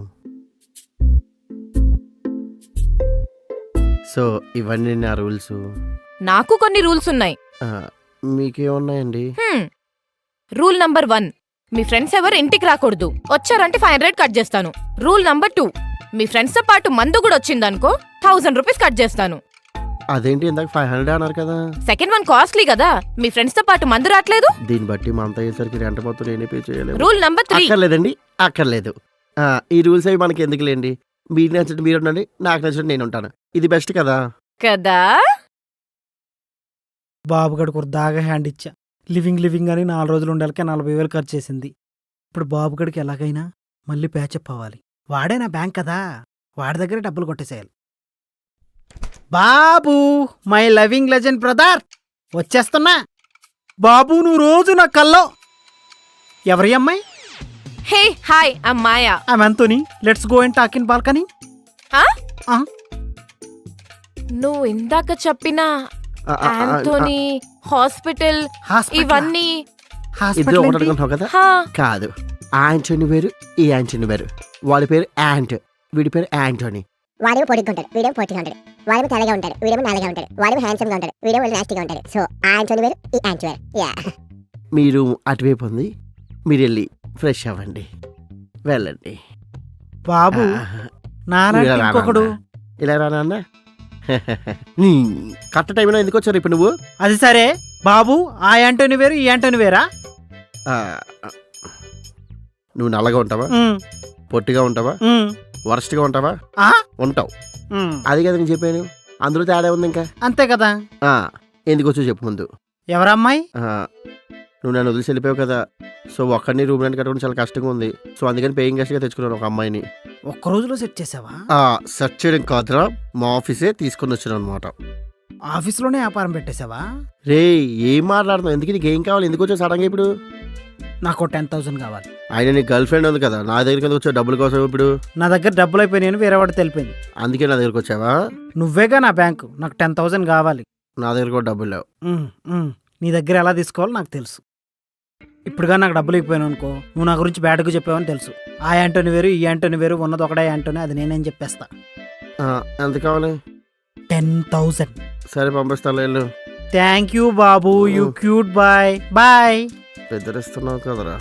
సో ఇవన్నీ నా రూల్స్ నాకు కొన్ని రూల్స్ ఉన్నాయి మీకేమున్నాయండి హ్మ్. రూల్ నంబర్ వన్ మీ ఫ్రెండ్స్ ఎవరు ఇంటికి రాకూడదు వచ్చారంటే ఫైవ్ హండ్రెడ్ కట్ చేస్తాను రూల్ నంబర్ టూ మీ ఫ్రెండ్స్ తో పాటు మందు కూడా వచ్చిందనుకో థౌసండ్ రూపీస్ కట్ చేస్తాను అదేంటి ఇందాక ఫైవ్ హండ్రెడ్ అన్నారు కదా సెకండ్ వన్ కాస్ట్లీ కదా మీ ఫ్రెండ్స్ తో పాటు మందు రావట్లేదు దీన్ని బట్టి మా అంత అయ్యేసరికి రెంట మొత్తం నేనే పే చేయలేదు రూల్ నంబర్ త్రీ అక్కర్లేదండి అక్కర్లేదు ఆ, ఈ రూల్స్ అవి మనకి ఎందుకులేండి మీరు నచ్చినట్టు మీరు ఉండండి నాకు నచ్చినట్టు నేను ఉంటాను ఇది బెస్ట్ కదా కదా బాబుగడికి ఒక దాగా హ్యాండ్ ఇచ్చా లివింగ్ లివింగ్ అని నాలుగు రోజులు ఉండాలకే నలభై వేలు ఖర్చు చేసింది ఇప్పుడు బాబుగడికి ఎలాగైనా మళ్ళీ ప్యాచప్ అవ్వాలి వాడే నా బ్యాంక్ కదా వాడి దగ్గర డబ్బులు కొట్టేసేయాలి బాబు మై లవింగ్ లెజెండ్ బ్రదర్ వచ్చేస్తున్నా బాబు నువ్వు రోజు నా కల్లో ఎవరి అమ్మాయి హే హాయ్ అమ్మాయా ఐ మెంతోని let's go and talk in balcony నువ్వు ఇందాక చెప్పిన ఆ, ఆ, ఆ, ఆ, ఆంటోనీ హాస్పిటల్ హాస్పిటల్ ఇవన్నీ ఇద్దరు హాస్పిటల్ ఒకటి ఏంటి? అనుకుంటున్నావు కదా హా కాదు యాంటోనీ వేరు ఈ యాంటోనీ వేరు వాడి పేరు యాంట్ వీడి పేరు యాంటోనీ వాడేమో పొడిగ్గా ఉంటాడు వీడేమో పొట్టిగా ఉంటాడు వాడేమో తెల్లగా ఉంటాడు వీడేమో నల్లగా ఉంటాడు వాడేమో హ్యాండ్సమ్ గా ఉంటాడు వీడేమో నాస్టీగా ఉంటాడు సో ఆ ఆంటోని వేరు ఈ ఆంటీ వేరు యా మీరు అటువైపు ఉంది మీరు వెళ్ళి ఫ్రెష్ అవ్వండి వెళ్ళండి బాబు ఆ, నాన్న ఇలా రా ఇంకొకడు నాన్న. ఇలా రా నాన్న కరెక్ట్ టైంలో ఎందుకు వచ్చారు ఇప్పుడు నువ్వు అది సరే బాబు ఆ యాంటోని వేరు ఈ యాంటోని వేరా ఆ, నువ్వు నల్లగా ఉంటావా ఉమ్, పొట్టిగా ఉంటావా ఉమ్, వరస్ట్గా ఉంటావా ఆ? ఉంటావు ఉమ్. అది కదా నేను చెప్పాను అందులో తేడా ఉంది ఇంకా అంతే కదా ఆ, ఎందుకు వచ్చో చెప్పు ముందు ఎవరమ్మాయి ఆ, నువ్వు నన్ను వదిలేసి వెళ్ళిపోయావు కదా సో ఒక్కడిని రూమ్ రెంట్ కట్టుకోవడం చాలా కష్టంగా ఉంది సో అందుకని పేయింగ్ గెస్ట్గా తెచ్చుకున్నాను ఒక అమ్మాయిని ఒక్క రోజులో సెట్ చేసావా ఆ, సెర్చ్ చేయడం కాదురా మా ఆఫీసే తీసుకొని వచ్చాను అనమాట ఆఫీస్లోనే వ్యాపారం పెట్టేసావా రే ఏం మాట్లాడుతున్నావు ఎందుకు నీకు ఏం కావాలి ఎందుకు వచ్చావు సడన్గా ఇప్పుడు నాకు టెన్ థౌసండ్ కావాలి ఆయన నీ గర్ల్ ఫ్రెండ్ ఉంది కదా నా దగ్గరికి ఎందుకు వచ్చావు డబ్బుల కోసం ఇప్పుడు నా దగ్గర డబ్బులు అయిపోయినాయని వేరే వాడు తెలిపోయింది అందుకే నా దగ్గరికి వచ్చావా నువ్వేగా నా బ్యాంకు నాకు టెన్ థౌసండ్ కావాలి నా దగ్గర కూడా డబ్బులు లేవు ఉమ్, ఉమ్. నీ దగ్గర ఎలా తీసుకోవాలో నాకు తెలుసు ఇప్పుడుగా నాకు డబ్బులు అయిపోయాను అనుకో నువ్వు నా గురించి బ్యాడ్గా చెప్పావని తెలుసు ఆ యాంటోని వేరు ఈ యాంటోని వేరు ఉన్నది ఒకటే యాంటోని అది నేనేం చెప్పేస్తా ఆ, ఎంత కావాలి టెన్ థౌసండ్ సరే పంపిస్తాను వెళ్ళు థ్యాంక్ యూ బాబు యూ క్యూట్ బాయ్ బాయ్ బెదిరిస్తున్నావు కదరా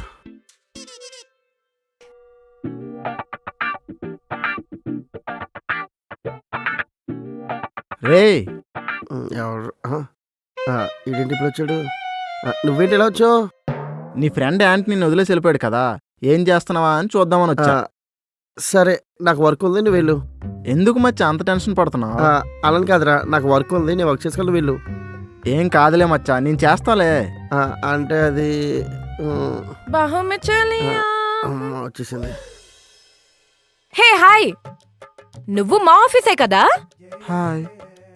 రే ఉమ్, ఎవరు ఆ, ఆ, ఈడేంటి ఇప్పుడు వచ్చాడు ఆ, నువ్వేంటి ఎలా వచ్చావు నీ ఫ్రెండ్ యాంట్ నిన్ను వదిలేసి వెళ్ళిపోయాడు కదా ఏం చేస్తున్నావా అని చూద్దామని వచ్చా ఆ, సరే నాకు వర్క్ ఉంది నువ్వు వెళ్ళు ఎందుకు మచ్చా అంత టెన్షన్ పడుతున్నావు ఆ, అలాని కాదురా నాకు వర్క్ ఉంది నేను వర్క్ చేసుకొని వెళ్ళు ఏం కాదులే మచ్చా నేను చేస్తాలే ఆ, అంటే అది ఉమ్, బాహుమే చలియా అమ్మ, వచ్చేసింది హే హాయ్ నువ్వు మా ఆఫీసే కదా హాయ్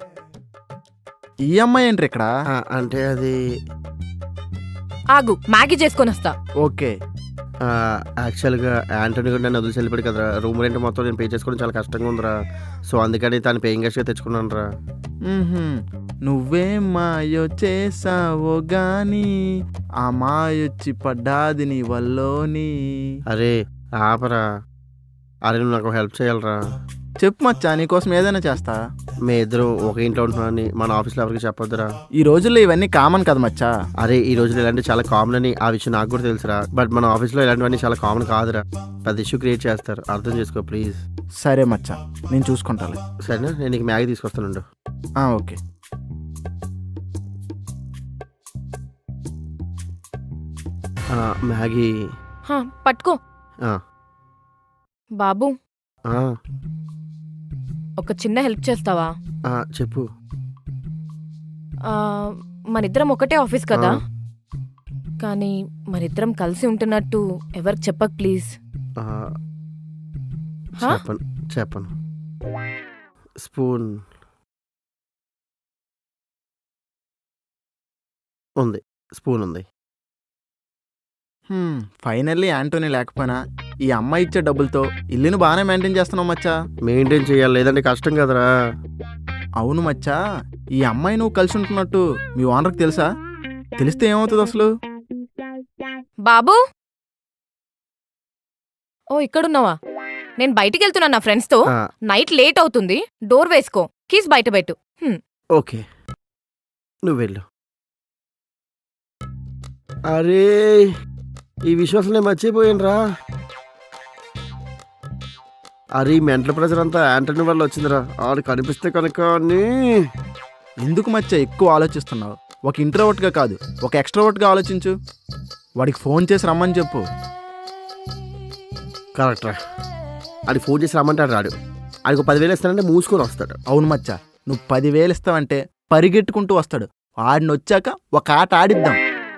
ఈ అమ్మాయి ఏంటి ఇక్కడ ఆ, అంటే అది ఆగు మ్యాగీ చేసుకొని వస్తా ఓకే ఆ, యాక్చువల్గా యాంటనీ కూడా నన్ను వదిలేసి వెళ్ళిపోయాడు కదరా రూమ్ రెంట్ మొత్తం నేను పే చేసుకోవడం చాలా కష్టంగా ఉందిరా సో అందుకని తను పేయింగ్ గెస్ట్గా తెచ్చుకున్నాను రా మ్మ్హ్మ్. నువ్వే మాయో చేసావో గాని ఆ మాయొచ్చి పడ్డాది నీ వల్లోని అరే ఆపరా అరే నువ్వు నాకు హెల్ప్ చేయాలరా చెప్పు మచ్చా నీకోసం ఏదైనా చేస్తా మీ ఇద్దరు ఒక ఇంట్లో ఉంటున్నారని మన ఆఫీస్లో ఎవరికి చెప్పొద్దురా ఈ రోజుల్లో ఇవన్నీ కామన్ కదా మచ్చా అరే ఈ రోజులు ఇలాంటివి చాలా కామన్ అని ఆ విషయం నాకు కూడా తెలుసురా బట్ మన ఆఫీస్లో ఇలాంటివన్నీ చాలా కామన్ కాదురా పెద్ద ఇష్యూ క్రియేట్ చేస్తారు అర్థం చేసుకో ప్లీజ్ సరే మచ్చా నేను చూసుకుంటాలే సరేనా నేను నీకు మ్యాగీ తీసుకొస్తానుండు ఆ, ఓకే ఆ, మ్యాగీ హా, పట్టుకో ఆ, బాబు ఆ, ఒక చిన్న హెల్ప్ చేస్తావా ఆ, చెప్పు ఆ, మనిద్దరం ఒకటే ఆఫీస్ కదా ఆ. కానీ మనిద్దరం కలిసి ఉంటున్నట్టు ఎవరికి చెప్పక్ ప్లీజ్ ఆ, హా? చెప్పను చెప్పను స్పూన్ ఉంది స్పూన్ ఉంది ఫైనల్లీ యాంటోనీ లేకపోయినా ఈ అమ్మాయి ఇచ్చే డబ్బులతో ఇల్లుని బాగానే మెయింటైన్ చేస్తున్నావు మచ్చా మెయింటైన్ చేయాలి లేదంటే కష్టం కదరా అవును మచ్చా ఈ అమ్మాయి నువ్వు కలిసి ఉంటున్నట్టు మీ ఓనర్కి తెలుసా తెలిస్తే ఏమవుతుంది అసలు బాబు ఓ ఇక్కడున్నావా నేను బయటికి వెళ్తున్నా నా ఫ్రెండ్స్తో ఆ, నైట్ లేట్ అవుతుంది డోర్ వేసుకో కీస్ బయట పెట్టు హ్మ్. ఓకే నువ్వు వెళ్ళు అరే ఈ విషయం అసలు నేను మర్చిపోయాను రా అరే ఈ మెంటల్ ప్రెజర్ అంతా యాంటనీ వల్ల వచ్చిందిరా ఆడు కనిపిస్తే కనుక అని ఎందుకు మచ్చా ఎక్కువ ఆలోచిస్తున్నావు ఒక ఇంట్రోవర్ట్గా కాదు ఒక ఎక్స్ట్రోవర్ట్గా ఆలోచించు వాడికి ఫోన్ చేసి రమ్మని చెప్పు కరెక్ట్ రా ఆడికి ఫోన్ చేసి రమ్మంటాడు రాడు ఆడికి ఒక పదివేలు ఇస్తానంటే మూసుకొని వస్తాడు అవును మచ్చా నువ్వు పదివేలు ఇస్తావంటే పరిగెట్టుకుంటూ వస్తాడు ఆడిని వచ్చాక ఒక ఆట ఆడిద్దాం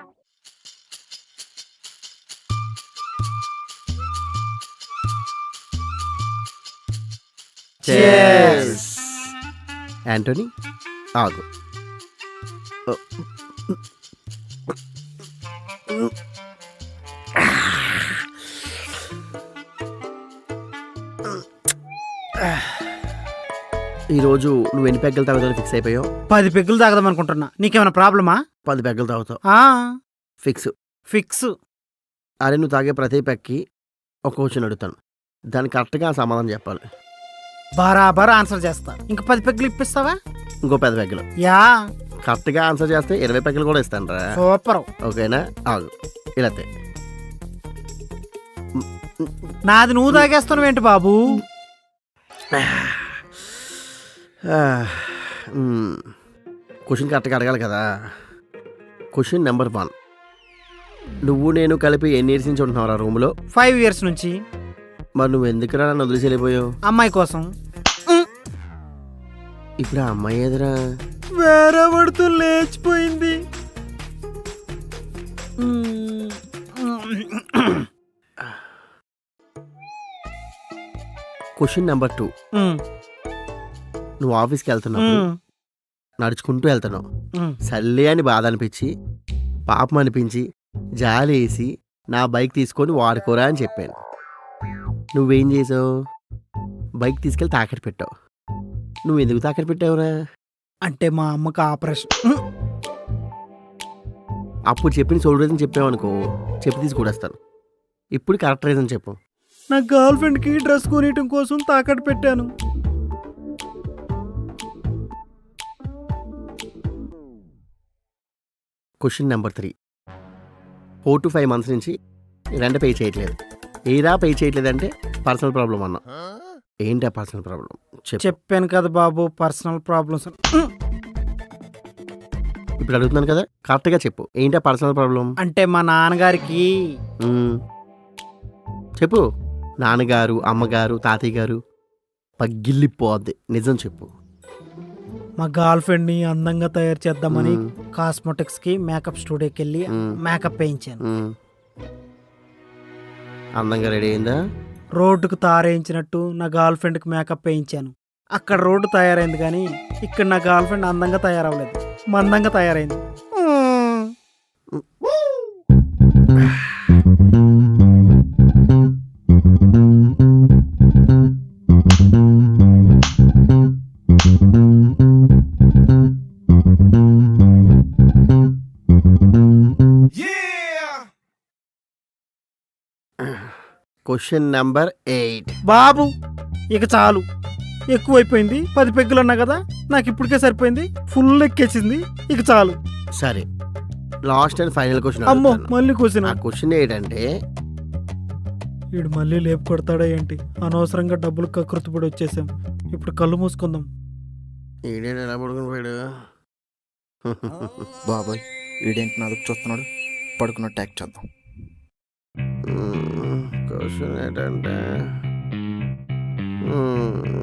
యాంటోనీ ఆగు ఈరోజు నువ్వు ఎన్ని పెగ్గలు తాగుతావు ఫిక్స్ అయిపోయావు పది పెగ్గులు తాగదాం అనుకుంటున్నా నీకేమైనా ప్రాబ్లమా పది పెగ్గలు తాగుతావు ఆ, ఫిక్స్ ఫిక్స్ అరే నువ్వు తాగే ప్రతి పెక్కి ఒక క్వశ్చన్ అడుగుతాను దానికి కరెక్ట్గా సమాధానం చెప్పాలి బరాబర్ ఆన్సర్ చేస్తా ఇంకా పది పెగ్గులు ఇప్పిస్తావా ఇంకో పెద్ద పెగ్గలు యా కరెక్ట్గా ఆన్సర్ చేస్తే ఇరవై పెగ్గలు కూడా ఇస్తాను రా సూపర్ ఓకేనా ఆగు ఇలా తే. నాది నువ్వు తాగేస్తున్నావు ఏంటి బాబు క్వశ్చన్ కరెక్ట్గా అడగాలి కదా క్వశ్చన్ నెంబర్ వన్ నువ్వు నేను కలిపి ఎన్ని ఇయర్స్ నుంచి ఉంటున్నావు రూమ్లో ఫైవ్ ఇయర్స్ నుంచి మరి నువ్వు ఎందుకురా నన్ను వదిలేసి వెళ్ళిపోయావు అమ్మాయి కోసం ఇప్పుడు ఆ అమ్మాయి ఎదురా వేరే పడుతూ లేచిపోయింది క్వశ్చన్ నెంబర్ టూ ఉమ్, నువ్వు ఆఫీస్కి వెళ్తున్నావు ఉమ్, నడుచుకుంటూ వెళ్తున్నావు ఉమ్. సర్లే అని బాధ అనిపించి పాపం అనిపించి జాలి వేసి నా బైక్ తీసుకొని వాడుకోరా అని చెప్పాను నువ్వేం చేసావు బైక్ తీసుకెళ్ళి తాకట్టు పెట్టావు నువ్వు ఎందుకు తాకట్టు పెట్టావురా అంటే మా అమ్మకి ఆపరేషన్ ఉమ్, అప్పుడు చెప్పిన సోల్ రీజన్ చెప్పావనుకో చెప్పి తీసి కూడేస్తాను ఇప్పుడు కరెక్ట్ రీజన్ చెప్పు నా గర్ల్ ఫ్రెండ్కి డ్రెస్ కొనియటం కోసం తాకట్టు పెట్టాను question number three four to five months నుంచి రెంట్ పే చేయట్లేదు ఏదా పే చేయట్లేదంటే పర్సనల్ ప్రాబ్లం అన్నా ఏంటి ఆ పర్సనల్ ప్రాబ్లం చెప్పు చెప్పాను కదా బాబు పర్సనల్ ప్రాబ్లమ్స్ ఇప్పుడు అడుగుతున్నాను కదా కరెక్ట్గా చెప్పు ఏంటి ఆ పర్సనల్ ప్రాబ్లం అంటే మా నాన్నగారికి మ్మ్. చెప్పు నాన్నగారు అమ్మగారు తాతయ్య గారు పగిల్లిపోద్ది నిజం చెప్పు మా గర్ల్ ఫ్రెండ్ని అందంగా తయారు చేద్దామని మ్మ్. కాస్మెటిక్స్కి మేకప్ స్టూడియోకి వెళ్ళి మ్మ్. మేకప్ వేయించాను మ్మ్. అందంగా రెడీ అయిందా రోడ్డుకు తారేయించినట్టు నా గర్ల్ ఫ్రెండ్కి మేకప్ వేయించాను అక్కడ రోడ్డు తయారైంది కానీ ఇక్కడ నా గర్ల్ ఫ్రెండ్ అందంగా తయారవ్వలేదు మందంగా తయారైంది క్వశ్చన్ నెంబర్ ఎయిట్ బాబు ఇక చాలు ఎక్కువైపోయింది పది పెగ్గులు అన్నా కదా నాకు ఇప్పటికే సరిపోయింది ఫుల్ ఎక్కేసింది ఇక చాలు సరే లాస్ట్ అండ్ ఫైనల్ క్వశ్చన్ అమ్మో మళ్ళీ కూర్చుని ఆ క్వశ్చన్ ఏంటంటే వీడు మళ్ళీ లేపు కొడతాడా ఏంటి అనవసరంగా డబ్బులు కకృతిపడి వచ్చేసాం ఇప్పుడు కళ్ళు మూసుకుందాం ఈడేడు ఎలా పడుకుని పోయాడు బాబాయ్ వీడేంటి నా దిక్కు చూస్తున్నాడు పడుకున్నట్టు యాక్ట్ చేద్దాం క్వశ్చన్ ఏంటంటే మ్మ్.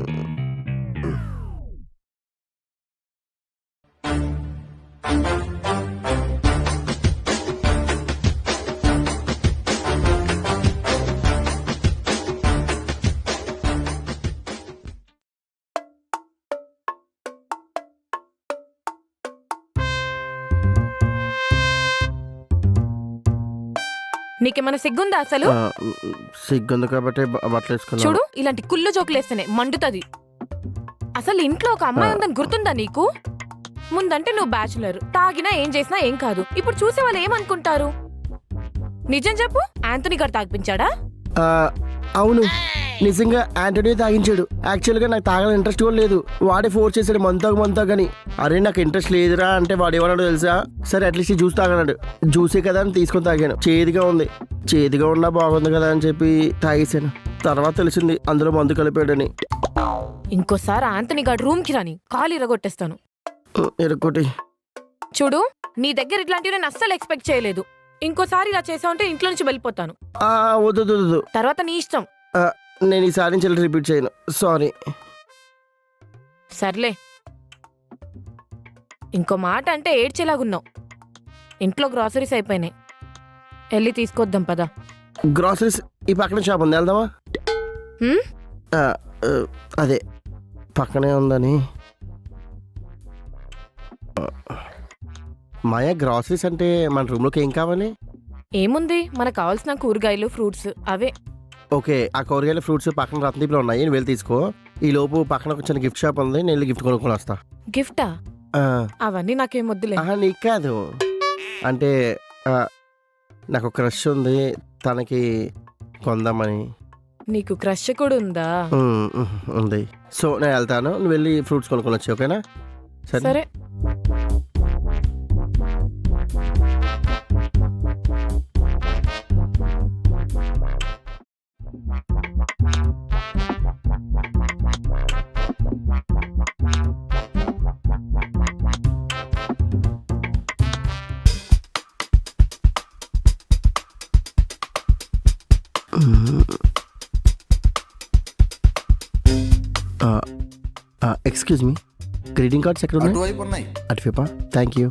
నీకేమైనా సిగ్గుందా అసలు ఆ, సిగ్గుంది కాబట్టి బ- బట్టలు వేసుకున్నాను చూడు ఇలాంటి కుళ్ళు జోకులేస్తేనే మండుతుంది అసలు ఇంట్లో ఒక అమ్మాయి ఉందని గుర్తుందా నీకు ముందంటే నువ్వు బ్యాచులర్ తాగినా ఏం చేసినా ఏం కాదు ఇప్పుడు చూసే వాళ్ళు ఏమనుకుంటారు నిజం చెప్పు ఆంథనీ గారు తాగిపించాడా ఆ, అవును నిజంగా ఆంటనీ తాగించాడు యాక్చువల్గా నాకు తాగాలని ఇంట్రెస్ట్ కూడా లేదు వాడే ఫోర్స్ చేశాడు మంతాగు మంతాగని అరే నాకు ఇంట్రెస్ట్ లేదురా అంటే వాడు ఏమన్నాడు తెలుసా సరే అట్లీస్ట్ జ్యూస్ తాగన్నాడు జ్యూసే కదా అని తీసుకొని తాగాను చేదుగా ఉంది చేదుగా ఉన్నా బాగుంది కదా అని చెప్పి తాగేసాను తర్వాత తెలిసింది అందులో మందు కలిపాడని ఇంకోసారి ఆంథనీ గారు రూమ్ కి రాని కాలు ఇరగొట్టేస్తాను ఎరుక్కోటి చూడు నీ దగ్గర ఇట్లాంటివి నేను అస్సలు ఎక్స్పెక్ట్ చేయలేదు ఇంకోసారి ఇలా చేసావంటే ఇంట్లో నుంచి వెళ్ళిపోతాను ఆ, వద్దు వద్దు, వద్దు తర్వాత నీ ఇష్టం ఆ, నేను ఈసారి నుంచి రిపీట్ చేయను సారీ సర్లే ఇంకో మాట అంటే ఏడ్చేలాగున్నావు ఇంట్లో గ్రాసరీస్ అయిపోయినాయి వెళ్ళి తీసుకొద్దాం పదా గ్రాసరీస్ ఈ పక్కన షాప్ ఉంది వెళ్దామా హ్మ్? ఆ, ఆ, అదే పక్కనే ఉందని మాయా గ్రాసరీస్ అంటే మన రూమ్లోకి ఏం కావాలి ఏముంది మనకు కావాల్సిన కూరగాయలు ఫ్రూట్స్ అవే ఓకే ఆ కూరగాయల ఫ్రూట్స్ పక్కన రత్నదీపులో ఉన్నాయి నేను వెళ్ళి తీసుకో ఈ లోపు పక్కన ఒక చిన్న గిఫ్ట్ షాప్ ఉంది నేను వెళ్ళి గిఫ్ట్ కొనుక్కొని వస్తా గిఫ్టా ఆ, అవన్నీ నాకేం వద్దులే ఆహా, నీకు కాదు అంటే ఆ, నాకు క్రష్ ఉంది తనకి కొందామని నీకు క్రష్ కూడా ఉందా ఉమ్, ఉమ్, ఉంది సో నేను వెళ్తాను నువ్వు వెళ్ళి ఫ్రూట్స్ కొనుక్కొని వచ్చి ఓకేనా సరే ఎక్స్క్యూజ్ మీ గ్రీటింగ్ కార్డ్స్ ఎక్కడ ఉన్నాయి అటువైపు ఉన్నాయి అటువైపా థ్యాంక్ యూ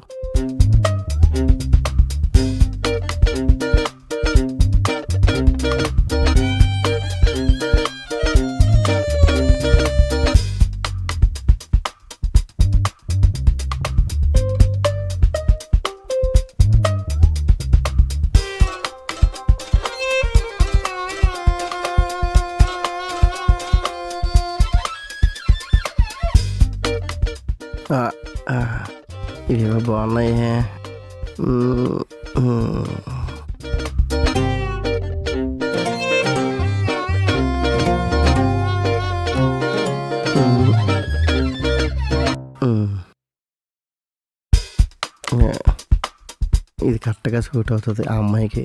ఇవేవో బాగున్నాయి మ్మ్, మ్మ్. మ్మ్. మ్మ్. యా. ఇది కరెక్ట్గా సూట్ అవుతుంది ఆ అమ్మాయికి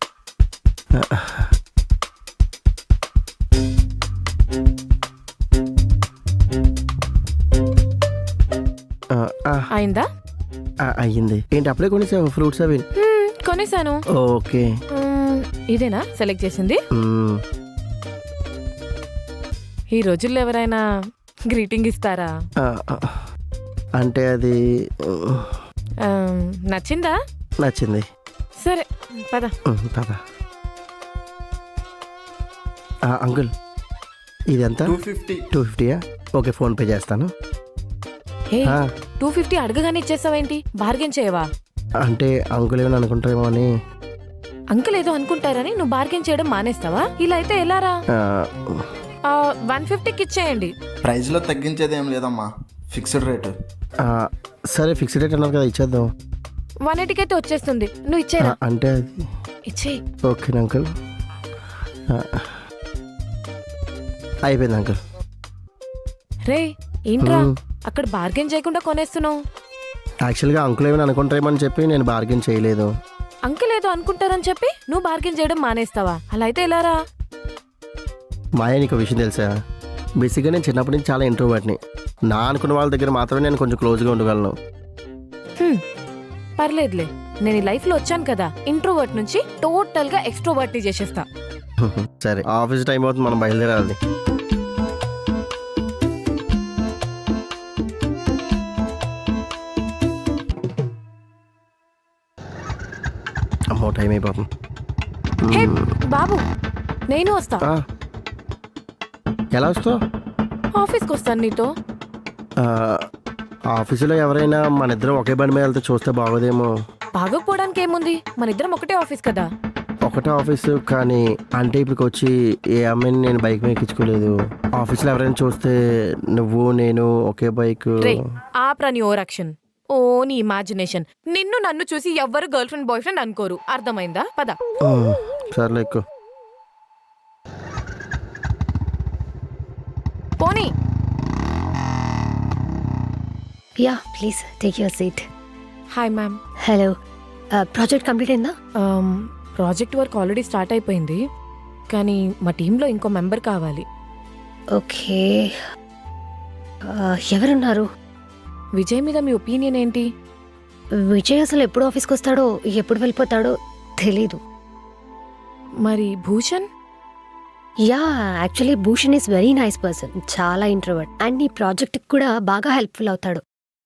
ఆ, ఆ, అయిందా ఆ, అయ్యింది ఏంటి అప్పుడే కొనేసావు ఫ్రూట్స్ అవి హ్మ్, కొనేసాను ఓకే మ్మ్, ఇదేనా సెలెక్ట్ చేసింది మ్మ్. ఈ రోజుల్లో ఎవరైనా గ్రీటింగ్ ఇస్తారా ఆ, ఆ, అంటే అది మ్మ్, ఆ, నచ్చిందా నచ్చింది సరే పద మ్మ్, పద ఆ, అంకుల్ ఇది ఎంత టూ ఫిఫ్టీ టూ ఫిఫ్టీయా ఓకే ఫోన్పే చేస్తాను హే ఆ, టూ ఫిఫ్టీ అడగగానే ఇచ్చేస్తావేంటి బార్గెన్ చేయవా అంటే అంకుల్ ఏమైనా అనుకుంటారేమో అని అంకుల్ ఏదో అనుకుంటారని నువ్వు బార్గెన్ చేయడం మానేస్తావా ఇలా అయితే ఎలారా ఆ, వన్ ఫిఫ్టీకి ఇచ్చేయండి ప్రైస్లో తగ్గించేది ఏం లేదమ్మా ఫిక్స్డ్ రేటు ఆ, సరే ఫిక్స్డ్ రేట్ అన్నారు కదా ఇచ్చేద్దాం వన్ ఎయిటీకి అయితే వచ్చేస్తుంది నువ్వు ఆ, ఇచ్చేరా అంటే అది ఇచ్చేయి ఓకే అంకుల్ ఆ, అయిపోయింది అంకుల్ రే ఏంట్రా మ్మ్. అక్కడ బార్గెన్ చేయకుండా కొనేస్తున్నావు యాక్చువల్గా అంకుల్ ఏమైనా అనుకుంటారేమని చెప్పి నేను బార్గెన్ చేయలేదు అంకుల్ ఏదో అనుకుంటారని చెప్పి నువ్వు బార్గెన్ చేయడం మానేస్తావా అలా అయితే ఎలారా మాయ నీకు విషయం తెలుసా బేసిక్గా నేను చిన్నప్పటి నుంచి చాలా ఇంట్రోవర్ట్ని నా అనుకున్న వాళ్ళ దగ్గర మాత్రమే నేను కొంచెం క్లోజ్గా ఉండగలను హ్మ్, పర్లేదులే నేను ఈ లైఫ్ లో వచ్చాను కదా ఇంట్రోవర్ట్ నుంచి టోటల్ గా ఎక్స్ట్రోవర్ట్ ని చేసేస్తా సరే ఆఫీస్ టైం అవుతుంది మనం బయలుదేరాలి అమ్మో టైం అయిపోతుంది హే బాబు నేను వస్తా ఆ. ఎలా వస్తావు ఆఫీస్కి వస్తాను నీతో ఆ, ఆఫీసులో ఎవరైనా మన ఇద్దరం ఒకే బండి మీద వెళ్తే చూస్తే బాగోదేమో బాగోకపోవడానికి ఏముంది మన ఇద్దరం ఒకటే ఆఫీస్ కదా ఒకటే ఆఫీసు కానీ అంటే ఇప్పటికి వచ్చి ఏ అమ్మాయిని నేను బైక్ మీద ఎక్కించుకోలేదు ఆఫీస్లో ఎవరైనా చూస్తే నువ్వు నేను ఒకే బైక్ రే ఆప్రా నీ ఓవర్ యాక్షన్ ఓ నీ ఇమాజినేషన్ నిన్ను నన్ను చూసి ఎవ్వరు గర్ల్ ఫ్రెండ్ బాయ్ ఫ్రెండ్ అనుకోరు అర్థమైందా పద ఆ, సర్లే ఎక్కువ పోనీ yeah please take your seat hi ma'am hello project complete అయిందా ప్రాజెక్ట్ వర్క్ ఆల్రెడీ స్టార్ట్ అయిపోయింది కానీ మా టీంలో ఇంకో మెంబర్ కావాలి ఓకే ఎవరున్నారు విజయ్ మీద మీ ఒపీనియన్ ఏంటి విజయ్ అసలు ఎప్పుడు ఆఫీస్కి వస్తాడో ఎప్పుడు వెళ్ళిపోతాడో తెలీదు మరి Bhushan yeah actually Bhushan is very nice person చాలా ఇంట్రోవర్ట్ అండ్ ఈ ప్రాజెక్ట్ కూడా బాగా హెల్ప్ఫుల్ అవుతాడు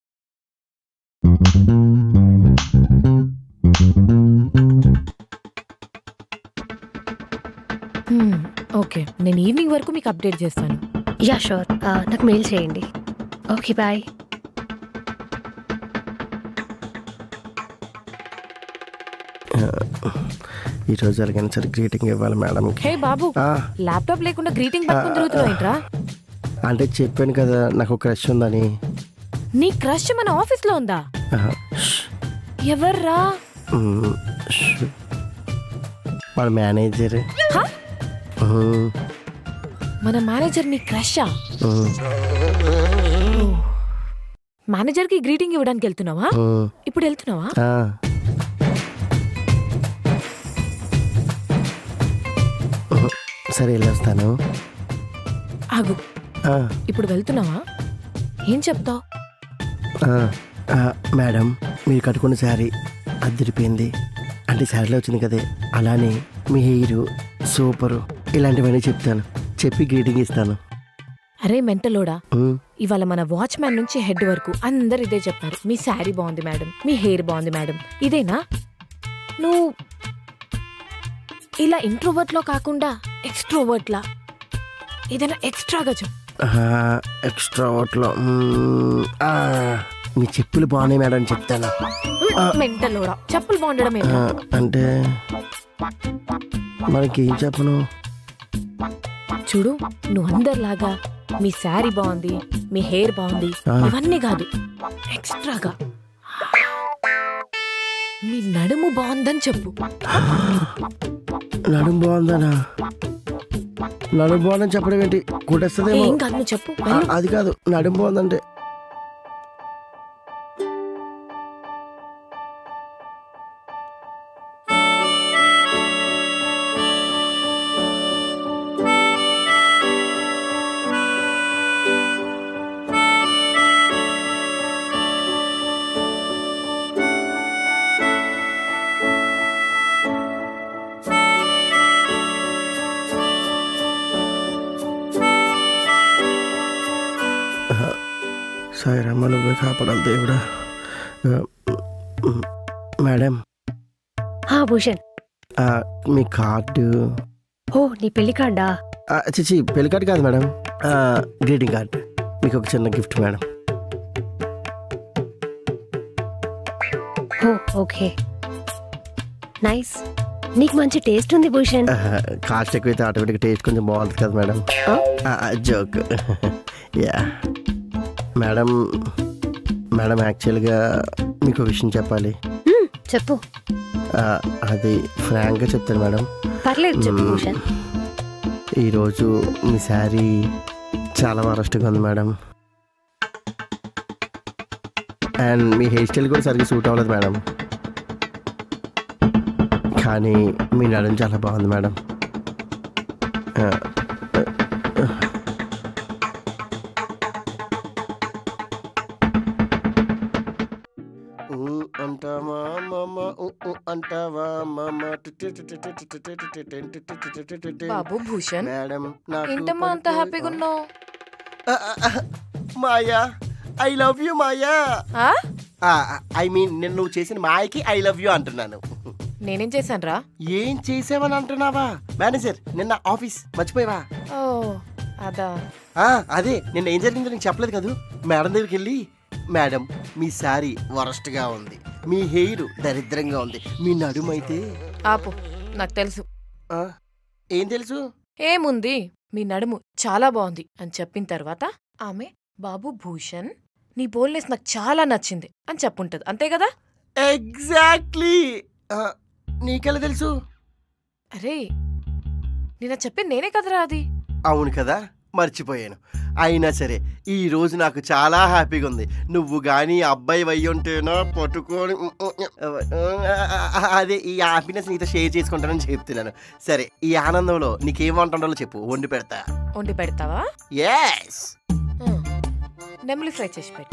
హ్మ్, ఓకే నేను ఈవినింగ్ వరకు మీకు అప్డేట్ చేస్తాను యా షూర్ నాకు మెయిల్ చేయండి ఓకే బాయ్ ఈ రోజు ఎలాగైనా సరే గ్రీటింగ్ ఇవ్వాలి మేడం హే బాబు ల్యాప్టాప్ లేకుండా గ్రీటింగ్ పట్టుకుని తిరుగుతున్నావు ఏంట్రా అంటే చెప్పాను కదా నాకు క్రష్ ఉందని నీ క్రష్ మన ఆఫీస్ లో ఉందా ఆహా. ఎవర్రా మ్మ్. ష్. వాళ్ళ మేనేజర్ హ? మ్మ్. మన మేనేజర్ నీ క్రషా మ్మ్. మేనేజర్ కి గ్రీటింగ్ ఇవ్వడానికి వెళ్తున్నావా మ్మ్. ఇప్పుడు వెళ్తున్నావా ఆ. మ్మ్. సరే వెళ్ళొస్తాను ఆగు ఆ, ఇప్పుడు వెళ్తున్నావా ఏం చెప్తావు ఆ, ఆ, మేడం మీరు కట్టుకున్న శారీ అద్దరిపోయింది అంటే శారీలో వచ్చింది కదే అలానే మీ హెయిర్ సూపరు ఇలాంటివన్నీ చెప్తాను చెప్పి గ్రీటింగ్ ఇస్తాను అరే మెంటలోడా మ్మ్. ఇవాళ మన వాచ్మ్యాన్ నుంచి హెడ్ వరకు అందరు ఇదే చెప్పారు మీ శారీ బాగుంది మేడం మీ హెయిర్ బాగుంది మేడం ఇదేనా నువ్వు ఇలా ఇంట్రోవర్ట్ లో కాకుండా ఎక్స్ట్రోవర్ట్ లా ఏదైనా ఎక్స్ట్రాగా చెప్పు ఆ, ఎక్స్ట్రా ఓట్లో మ్మ్. ఆ, మీ చెప్పులు బాగున్నాయి మేడం చెప్తాను ఆ, మెంటలోడా చెప్పులు బాగుండడం ఆ, ఏంటో అంటే మనకి ఏం చెప్పను చూడు నువ్వు అందరిలాగా మీ శారీ బాగుంది మీ హెయిర్ బాగుంది ఆ. ఇవన్నీ కాదు ఎక్స్ట్రాగా మీ నడుము బాగుందని చెప్పు నడుము బాగుందనా నడుము బాగుందని చెప్పడం ఏంటి కొట్టేస్తుందేమో ఏం కాదు నువ్వు చెప్పు ఆ, అది కాదు నడుము బాగుందంటే సాయిరమ్మ నువ్వే కాపాడాలి దేవుడా ఆ, మ్, మేడం హా భూషణ్ ఆ, మీ కార్డు ఓ నీ పెళ్లి కార్డా ఆ, చిచి పెళ్లి కార్డు కాదు మేడం ఆ, గ్రీటింగ్ కార్డ్ మీకు ఒక చిన్న gift madam oh okay nice నీకు మంచి టేస్ట్ ఉంది భూషణ్ ఆ, కాస్ట్ ఎక్కువైతే ఆటోమేటిక్ టేస్ట్ కొంచెం బాగుంటుంది కదా madam joke yeah madam madam యాక్చువల్గా మీకు ఒక విషయం చెప్పాలి మ్మ్, చెప్పు ఆ, అది ఫ్రాంక్గా చెప్తాను మేడం పర్లేదు చెప్పు భూషణ్ ఈరోజు మీ శారీ చాలా వరస్ట్గా ఉంది మేడం అండ్ మీ హెయిర్ స్టైల్ కూడా సరిగ్గా సూట్ అవ్వలేదు మేడం కానీ మీ నడుం చాలా బాగుంది మేడం ఆ, ఆ, ఊ అంటావా మామ ఊ ఊ అంటావా మామ టి టి టి టి టి టి టి టి టి టి టి టి టి టి టి టి. బాబు భూషణ్ మేడం నాకు ఏంటమ్మా అంత పడితే- హ్యాపీగా ఉన్నావు ఆ, ఆ, ఆ, Maya I love you Maya I mean నేను నువ్వు చేసిన మాయకి ఐ లవ్ యూ అంటున్నాను నేనేం చేశాను రా ఏం చేసావని అంటున్నావా మేనేజర్ నిన్న ఆఫీస్ మర్చిపోయావా ఓ అదా ఆ, అదే నిన్న ఏం జరిగిందో నీకు చెప్పలేదు కదూ మేడం దగ్గరికి వెళ్ళి మేడం మీ శారీ వరస్ట్గా ఉంది మీ హెయిర్ దరిద్రంగా ఉంది మీ నడుము అయితే ఆపు నాకు తెలుసు ఆ, ఏం తెలుసు ఏముంది మీ నడుము చాలా బాగుంది అని చెప్పిన తర్వాత ఆమె బాబు భూషణ్ నీ బోల్నెస్ నాకు చాలా నచ్చింది అని చెప్పుంటది అంతే కదా ఎగ్జాక్ట్లీ నీకెలా తెలుసు అరే నేను చెప్పింది నేనే కదరా అది అవును కదా మర్చిపోయాను అయినా సరే ఈ రోజు నాకు చాలా హ్యాపీగా ఉంది నువ్వు కానీ అబ్బాయి అయ్యి ఉంటేనో పట్టుకొని అదే ఈ హ్యాపీనెస్ నీతో షేర్ చేసుకుంటానని చెప్తున్నాను సరే ఈ ఆనందంలో నీకేం వంట ఉండాలో చెప్పు వండి పెడతా వండి పెడతావా ఎస్ నెమలి ఫ్రై చేసి పెట్టు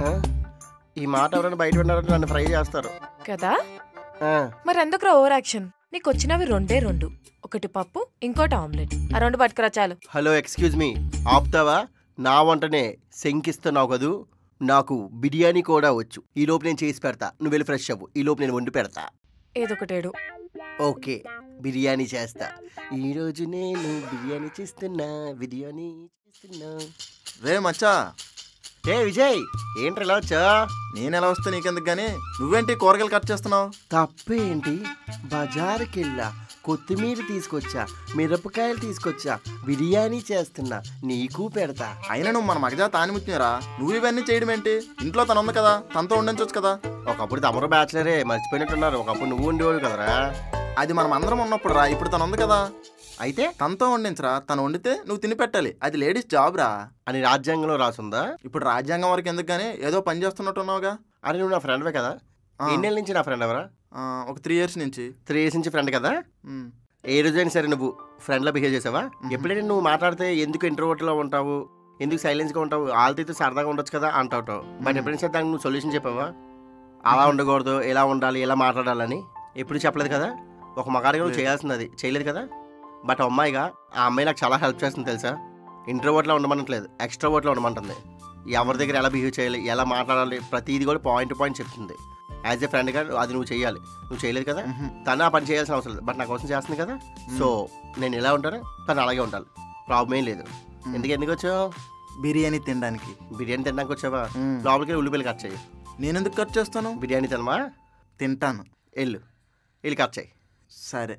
ఈ మాట ఎవరైనా బయట ఉన్నారంటే నన్ను ఫ్రై చేస్తారు కదా ఆ, మరి ఎందుకురా ఓవర్ యాక్షన్ నీకు వచ్చినవి రెండే రెండు ఒకటి పప్పు ఇంకోటి ఆమ్లెట్ ఆ రెండు పట్టుకురా చాలు హలో ఎక్స్క్యూజ్ మీ ఆపుతావా నా వంటనే శంకిస్తున్నావు కదూ నాకు బిర్యానీ కూడా వచ్చు ఈ లోపు నేను చేసి పెడతా నువ్వు వెళ్ళి ఫ్రెష్ అవ్వు ఈ లోపు నేను వండి పెడతా ఏదొకటేడు ఓకే బిర్యానీ చేస్తా ఈ రోజు నేను బిర్యానీ చేస్తున్నా బిర్యానీ చేస్తున్నా రే మచ్చా ఏ విజయ్ ఏంటి ఇలా వచ్చా నేను ఎలా వస్తే నీకెందుకు గానీ నువ్వేంటి కూరగాయలు కట్ చేస్తున్నావు తప్పేంటి బజారుకి వెళ్ళా కొత్తిమీర తీసుకొచ్చా మిరపకాయలు తీసుకొచ్చా బిర్యానీ చేస్తున్నా నీకు పెడతా అయినా నువ్వు మన మగజా తానిముచ్చినారా నువ్వు ఇవన్నీ చేయడం ఏంటి ఇంట్లో తను ఉంది కదా తనతో ఉండించవచ్చు కదా ఒకప్పుడు తమరు బ్యాచిలరే మర్చిపోయినట్టున్నారు ఒకప్పుడు నువ్వు ఉండేవాడు కదరా అది మనం అందరం ఉన్నప్పుడు రా ఇప్పుడు తను ఉంది కదా అయితే తనతో వండించరా తను వండితే నువ్వు తిని పెట్టాలి అది లేడీస్ జాబ్ రా అని రాజ్యాంగంలో రాసుందా ఇప్పుడు రాజ్యాంగం వరకు ఎందుకు కానీ ఏదో పని చేస్తున్నట్టు ఉన్నావుగా అని నువ్వు నా ఫ్రెండ్వే కదా ఆ. ఎన్నేళ్ళ నుంచి నా ఫ్రెండ్ ఎవరా ఆ, ఒక త్రీ ఇయర్స్ నుంచి త్రీ ఇయర్స్ నుంచి ఫ్రెండ్ కదా ఉమ్. ఏ రోజైనా సరే నువ్వు ఫ్రెండ్లా బిహేవ్ చేసావా ఎప్పుడైనా నువ్వు మాట్లాడితే ఎందుకు ఇంట్రోవర్ట్లో ఉంటావు ఎందుకు సైలెన్స్గా ఉంటావు వాళ్ళతో అయితే సరదాగా ఉండొచ్చు కదా అంటావు బట్ ఎప్పుడైనా సరే దానికి నువ్వు సొల్యూషన్ చెప్పావా అలా ఉండకూడదు ఎలా ఉండాలి ఎలా మాట్లాడాలని ఎప్పుడు చెప్పలేదు కదా ఒక మగాడిగా నువ్వు చేయాల్సింది అది చేయలేదు కదా బట్ అమ్మాయిగా ఆ అమ్మాయి నాకు చాలా హెల్ప్ చేస్తుంది తెలుసా ఇంట్రోవర్ట్లో ఉండమనట్లేదు ఎక్స్ట్రోవర్ట్లో ఉండమంటుంది ఎవరి దగ్గర ఎలా బిహేవ్ చేయాలి ఎలా మాట్లాడాలి ప్రతిదీ కూడా పాయింట్ పాయింట్ చెప్తుంది యాజ్ ఏ ఫ్రెండ్గా అది నువ్వు చేయాలి నువ్వు చేయలేదు కదా తను ఆ పని చేయాల్సిన అవసరం లేదు బట్ నా కోసం చేస్తుంది కదా సో నేను ఎలా ఉంటాను తను అలాగే ఉండాలి ప్రాబ్లం ఏం లేదు ఎందుకు ఎందుకు వచ్చావు బిర్యానీ తినడానికి బిర్యానీ తినడానికి వచ్చావా మ్మ్. లోపలికి వెళ్ళి ఉల్లిపాయలు కట్ చేయి నేను ఎందుకు ఖర్చు చేస్తాను బిర్యానీ తినమా తింటాను వెళ్ళు వెళ్ళి కట్ చేయి సరే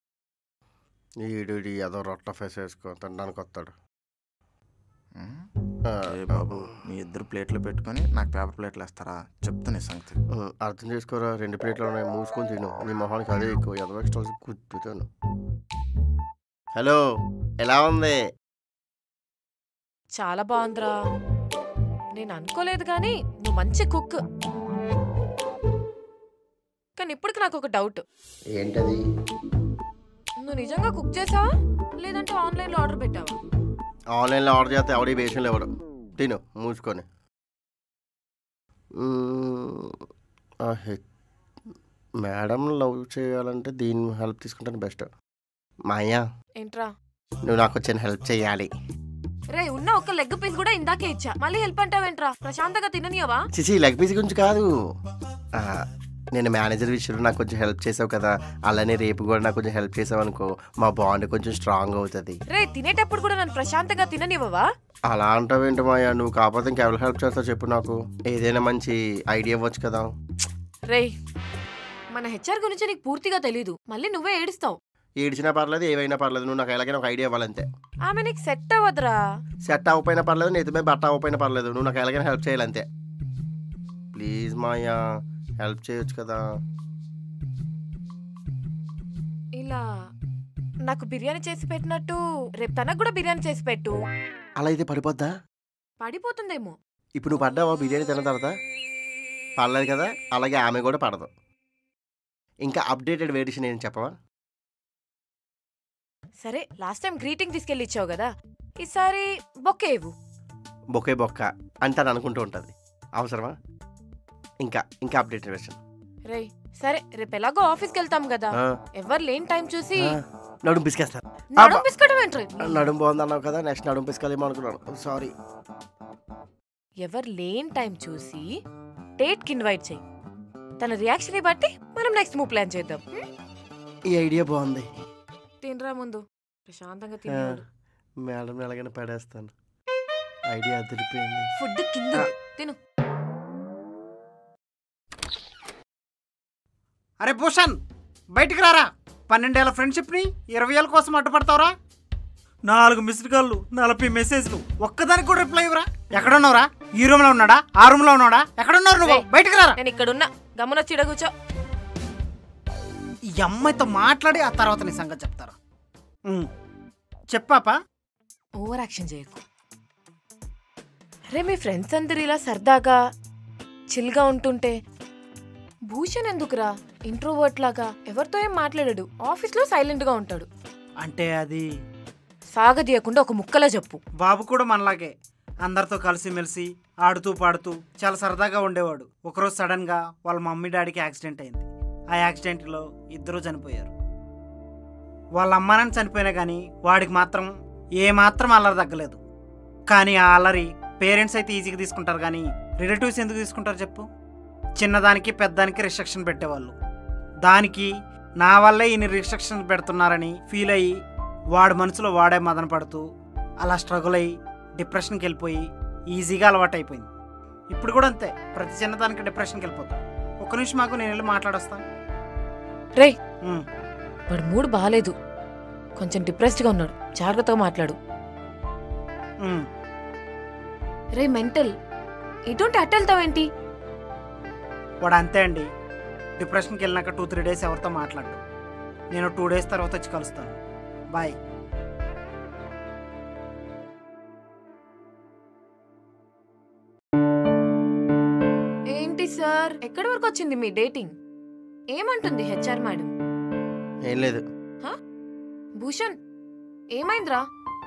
ఈడు ఏదో రొట్ట ఫేస్ వేసుకో తినడానికి వస్తాడు ఉమ్. ఆ, ఏ బాబు మీ ఇద్దరు ప్లేట్లు పెట్టుకొని నాకు పేపర్ ప్లేట్లు వేస్తారా చెప్తాను ఈ సంగతి ఆ, అర్థం చేసుకోరా రెండు ప్లేట్లు ఉన్నాయి మూసుకొని తిను నీ మొహానికి అదే ఎక్కువ ఎదవ ఎక్స్ట్రా కుట్టుతాను హలో ఎలా ఉంది చాలా బాగుందిరా నేను అనుకోలేదు కానీ నువ్వు మంచి కుక్ కానీ ఇప్పటికి నాకు ఒక డౌట్ ఏంటది నువ్వు నిజంగా కుక్ చేసావా లేదంటే ఆన్లైన్లో ఆర్డర్ పెట్టావా ఆన్లైన్లో ఆర్డర్ చేస్తే ఎవడి బేషన్లు ఇవ్వడు తిను మూసుకొని మ్మ్. ఆ హె- మేడం లవ్ చేయాలంటే దీని హెల్ప్ తీసుకుంటాను బెస్ట్ మాయా ఏంట్రా నువ్వు నాకు వచ్చిన హెల్ప్ చేయాలి రే ఉన్న ఒక లెగ్ పీస్ కూడా ఇందాకే ఇచ్చా మళ్ళీ హెల్ప్ అంటావేంట్రా ప్రశాంతంగా తిననియవా చిచి లెగ్ పీస్ గురించి కాదు ఆ, నేను మేనేజర్ విషయంలో నాకు కొంచెం హెల్ప్ చేసావు కదా అలానే రేపు కూడా నాకు కొంచెం హెల్ప్ చేసావు అనుకో మా బాండ్ కొంచెం స్ట్రాంగ్ అవుతుంది రే తినేటప్పుడు కూడా నన్ను ప్రశాంతంగా తిననివ్వవా అలా అంటావేంటి మాయా నువ్వు కాకపోతే ఇంకెవరు హెల్ప్ చేస్తావు చెప్పు నాకు ఏదైనా మంచి ఐడియా ఇవ్వచ్చు కదా రే మన హెచ్ఆర్ గురించి నీకు పూర్తిగా తెలీదు మళ్ళీ నువ్వే ఏడుస్తావు ఏడిచినా పర్లేదు ఏవైనా పర్లేదు నువ్వు నాకు ఎలాగైనా ఒక ఐడియా ఇవ్వాలంతే ఆమె నీకు సెట్ అవ్వదురా సెట్ అవ్వపోయినా పర్లేదు నీతో మీద బట్ట అవ్వపోయినా పర్లేదు నువ్వు నాకు ఎలాగైనా హెల్ప్ చేయాలంతే ప్లీజ్ మాయా హెల్ప్ చేయొచ్చు కదా ఇలా నాకు బిర్యానీ చేసి పెట్టినట్టు రేపు తనకు కూడా బిర్యానీ చేసి పెట్టు అలా అయితే పడిపోద్దా పడిపోతుందేమో ఇప్పుడు నువ్వు పడ్డావా బిర్యానీ తిన్న తర్వాత పడలేదు కదా అలాగే ఆమె కూడా పడదు ఇంకా అప్డేటెడ్ వెరిషన్ ఏం చెప్పవా సరే లాస్ట్ టైం గ్రీటింగ్ తీసుకెళ్ళి ఇచ్చావు కదా ఈసారి బొక్కే ఇవ్వు బొకే బొక్క అని తను అనుకుంటూ ఉంటుంది అవసరమా ఇంకా ఇంకా అప్డేటెడ్ వెర్షన్ రేయ్ సరే రేపు ఎలాగో ఆఫీస్కి వెళ్తాం కదా ఆ. ఎవరు లేని టైం చూసి నడుము పిసికేస్తాను నడుం బిస్కటం ఏంట్రా నడుము బాగుంది అన్నావు కదా నెక్స్ట్ నడుము పిసుకాలేమో అనుకున్నాను సారీ ఎవరు లేని టైం చూసి డేట్ కి ఇన్వైట్ చేయి తన రియాక్షన్ ని బట్టి మనం నెక్స్ట్ మూవ్ ప్లాన్ చేద్దాం హ్మ్? ఈ ఐడియా బాగుంది తినరా ముందు ప్రశాంతంగా ఆ, తిన్నాడు మేడం ఎలాగైనా పడేస్తాను ఐడియా అదిరిపోయింది ఫుడ్ కింద ఉంది. తిను అరే భూషణ్ బయటికి రారా పన్నెండేళ్ల ఫ్రెండ్షిప్ని ఇరవై ఏళ్ళ కోసం అడ్డుపడతావురా నాలుగు మిస్డ్ కాళ్ళు నలభై మెసేజ్లు ఒక్కదానికి కూడా రిప్లై ఇవ్వరా ఎక్కడున్నావురా ఈ రూమ్ లో ఉన్నాడా ఆ రూమ్ లో ఉన్నాడా ఎక్కడున్నారు నువ్వు రేయ్, బయటికి రారా నేను ఇక్కడ ఉన్నా గమ్మున చీడ కూర్చో ఈ అమ్మాయితో మాట్లాడి ఆ తర్వాత నీ సంగతి చెప్తారా ఉమ్. చెప్పాపా ఓవర్ యాక్షన్ చేయకు అరే మీ ఫ్రెండ్స్ అందరు ఇలా సరదాగా చిల్గా ఉంటుంటే భూషణ్ ఎందుకురా ఇంట్రోవర్ట్ లాగా ఎవరితో ఏం మాట్లాడాడు ఆఫీస్లో సైలెంట్ గా ఉంటాడు అంటే అది సాగదీయకుండా ఒక ముక్కలో చెప్పు బాబు కూడా మనలాగే అందరితో కలిసిమెలిసి ఆడుతూ పాడుతూ చాలా సరదాగా ఉండేవాడు ఒకరోజు సడన్ గా వాళ్ళ మమ్మీ డాడీకి యాక్సిడెంట్ అయింది ఆ యాక్సిడెంట్లో ఇద్దరు చనిపోయారు వాళ్ళ అమ్మానాన్ని చనిపోయినా కానీ వాడికి మాత్రం ఏ మాత్రం అల్లరి తగ్గలేదు కానీ ఆ అల్లరి పేరెంట్స్ అయితే ఈజీగా తీసుకుంటారు కానీ రిలేటివ్స్ ఎందుకు తీసుకుంటారు చెప్పు చిన్నదానికి పెద్దానికి రిస్ట్రిక్షన్ పెట్టేవాళ్ళు దానికి నా వల్లే ఈయన రిస్ట్రిక్షన్ పెడుతున్నారని ఫీల్ అయ్యి వాడు మనసులో వాడే మదన పడుతూ అలా స్ట్రగుల్ అయ్యి డిప్రెషన్కి వెళ్ళిపోయి ఈజీగా అలవాటు అయిపోయింది ఇప్పుడు కూడా అంతే ప్రతి చిన్నదానికి డిప్రెషన్కి వెళ్ళిపోతాం ఒక్క నిమిషం మాకు నేను వెళ్ళి మాట్లాడొస్తాను రేయ్ వాడు మూడు బాగాలేదు కొంచెం డిప్రెస్డ్ గా ఉన్నాడు జాగ్రత్తగా మాట్లాడు రే మెంటల్ ఇటువంటి అట్టెళ్తావేంటి వాడు అంతే అండి డిప్రెషన్కి వెళ్ళినాక టూ త్రీ డేస్ ఎవరితో మాట్లాడు నేను టూ డేస్ తర్వాత వచ్చి కలుస్తాను బాయ్ ఏంటి సార్ ఎక్కడి వరకు వచ్చింది మీ డేటింగ్ ఏమంటుంది హెచ్ఆర్ మేడం ఏం లేదు హ? భూషణ్ ఏమైందిరా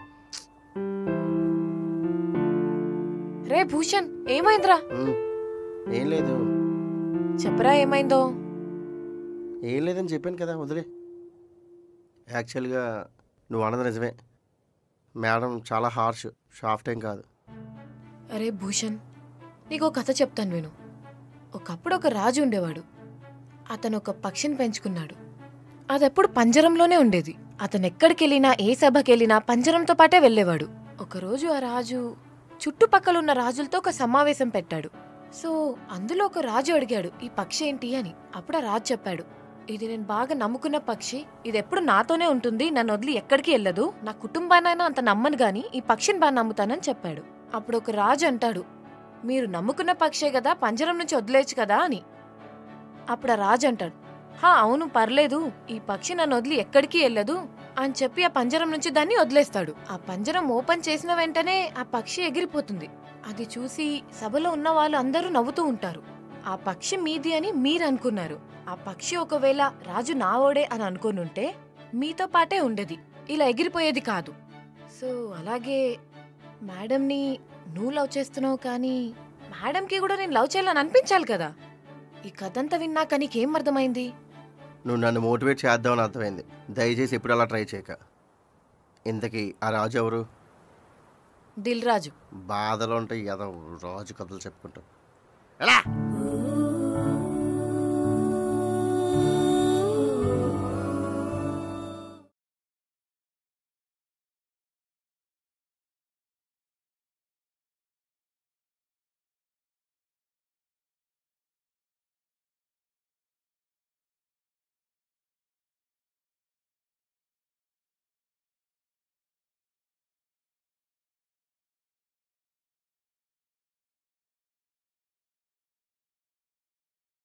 రే భూషణ్ ఏమైందిరా ఉమ్, ఏం లేదు చెప్పరా ఏమైందో ఏం లేదని చెప్పాను కదా వదిలే యాక్చువల్గా నువ్వు అన్నది నిజమే మేడం చాలా హార్ష్ సాఫ్ట్ ఏం కాదు అరే భూషణ్ నీకు ఒక కథ చెప్తాను విను ఒకప్పుడు ఒక రాజు ఉండేవాడు అతను ఒక పక్షిని పెంచుకున్నాడు అదెప్పుడు పంజరంలోనే ఉండేది అతను ఎక్కడికి వెళ్ళినా ఏ సభకి వెళ్ళినా పంజరంతో పాటే వెళ్ళేవాడు ఒకరోజు ఆ రాజు చుట్టుపక్కల ఉన్న రాజులతో ఒక సమావేశం పెట్టాడు సో అందులో ఒక రాజు అడిగాడు ఈ పక్షి ఏంటి అని అప్పుడు ఆ రాజు చెప్పాడు ఇది నేను బాగా నమ్ముకున్న పక్షి ఇది ఎప్పుడు నాతోనే ఉంటుంది నన్ను వదిలి ఎక్కడికి వెళ్ళదు నా కుటుంబాన్నైనా అంత నమ్మను గాని ఈ పక్షిని బాగా నమ్ముతానని చెప్పాడు అప్పుడు ఒక రాజు అంటాడు మీరు నమ్ముకున్న పక్షే కదా పంజరం నుంచి వదిలేచ్చు కదా అని అప్పుడు ఆ రాజు అంటాడు హా అవును పర్లేదు ఈ పక్షి నన్ను వదిలి ఎక్కడికి వెళ్ళదు అని చెప్పి ఆ పంజరం నుంచి దాన్ని వదిలేస్తాడు ఆ పంజరం ఓపెన్ చేసిన వెంటనే ఆ పక్షి ఎగిరిపోతుంది అది చూసి సభలో ఉన్న వాళ్ళు అందరూ నవ్వుతూ ఉంటారు ఆ పక్షి మీది అని మీరు అనుకున్నారు ఆ పక్షి ఒకవేళ రాజు నావోడే అని అనుకునుంటే మీతో పాటే ఉండేది ఇలా ఎగిరిపోయేది కాదు సో అలాగే మేడంని నువ్వు లవ్ చేస్తున్నావు కానీ మేడంకి కూడా నేను లవ్ చేయాలని అనిపించాలి కదా ఈ కథంతా విన్నాక నీకేం అర్థమైంది నువ్వు నన్ను మోటివేట్ చేద్దామని అర్థమైంది దయచేసి ఎప్పుడు అలా ట్రై చేయక ఇంతకీ ఆ రాజు ఎవరు దిల్ రాజు బాధలో ఉంటే ఏదో రాజు కథలు చెప్పుకుంటాం ఎలా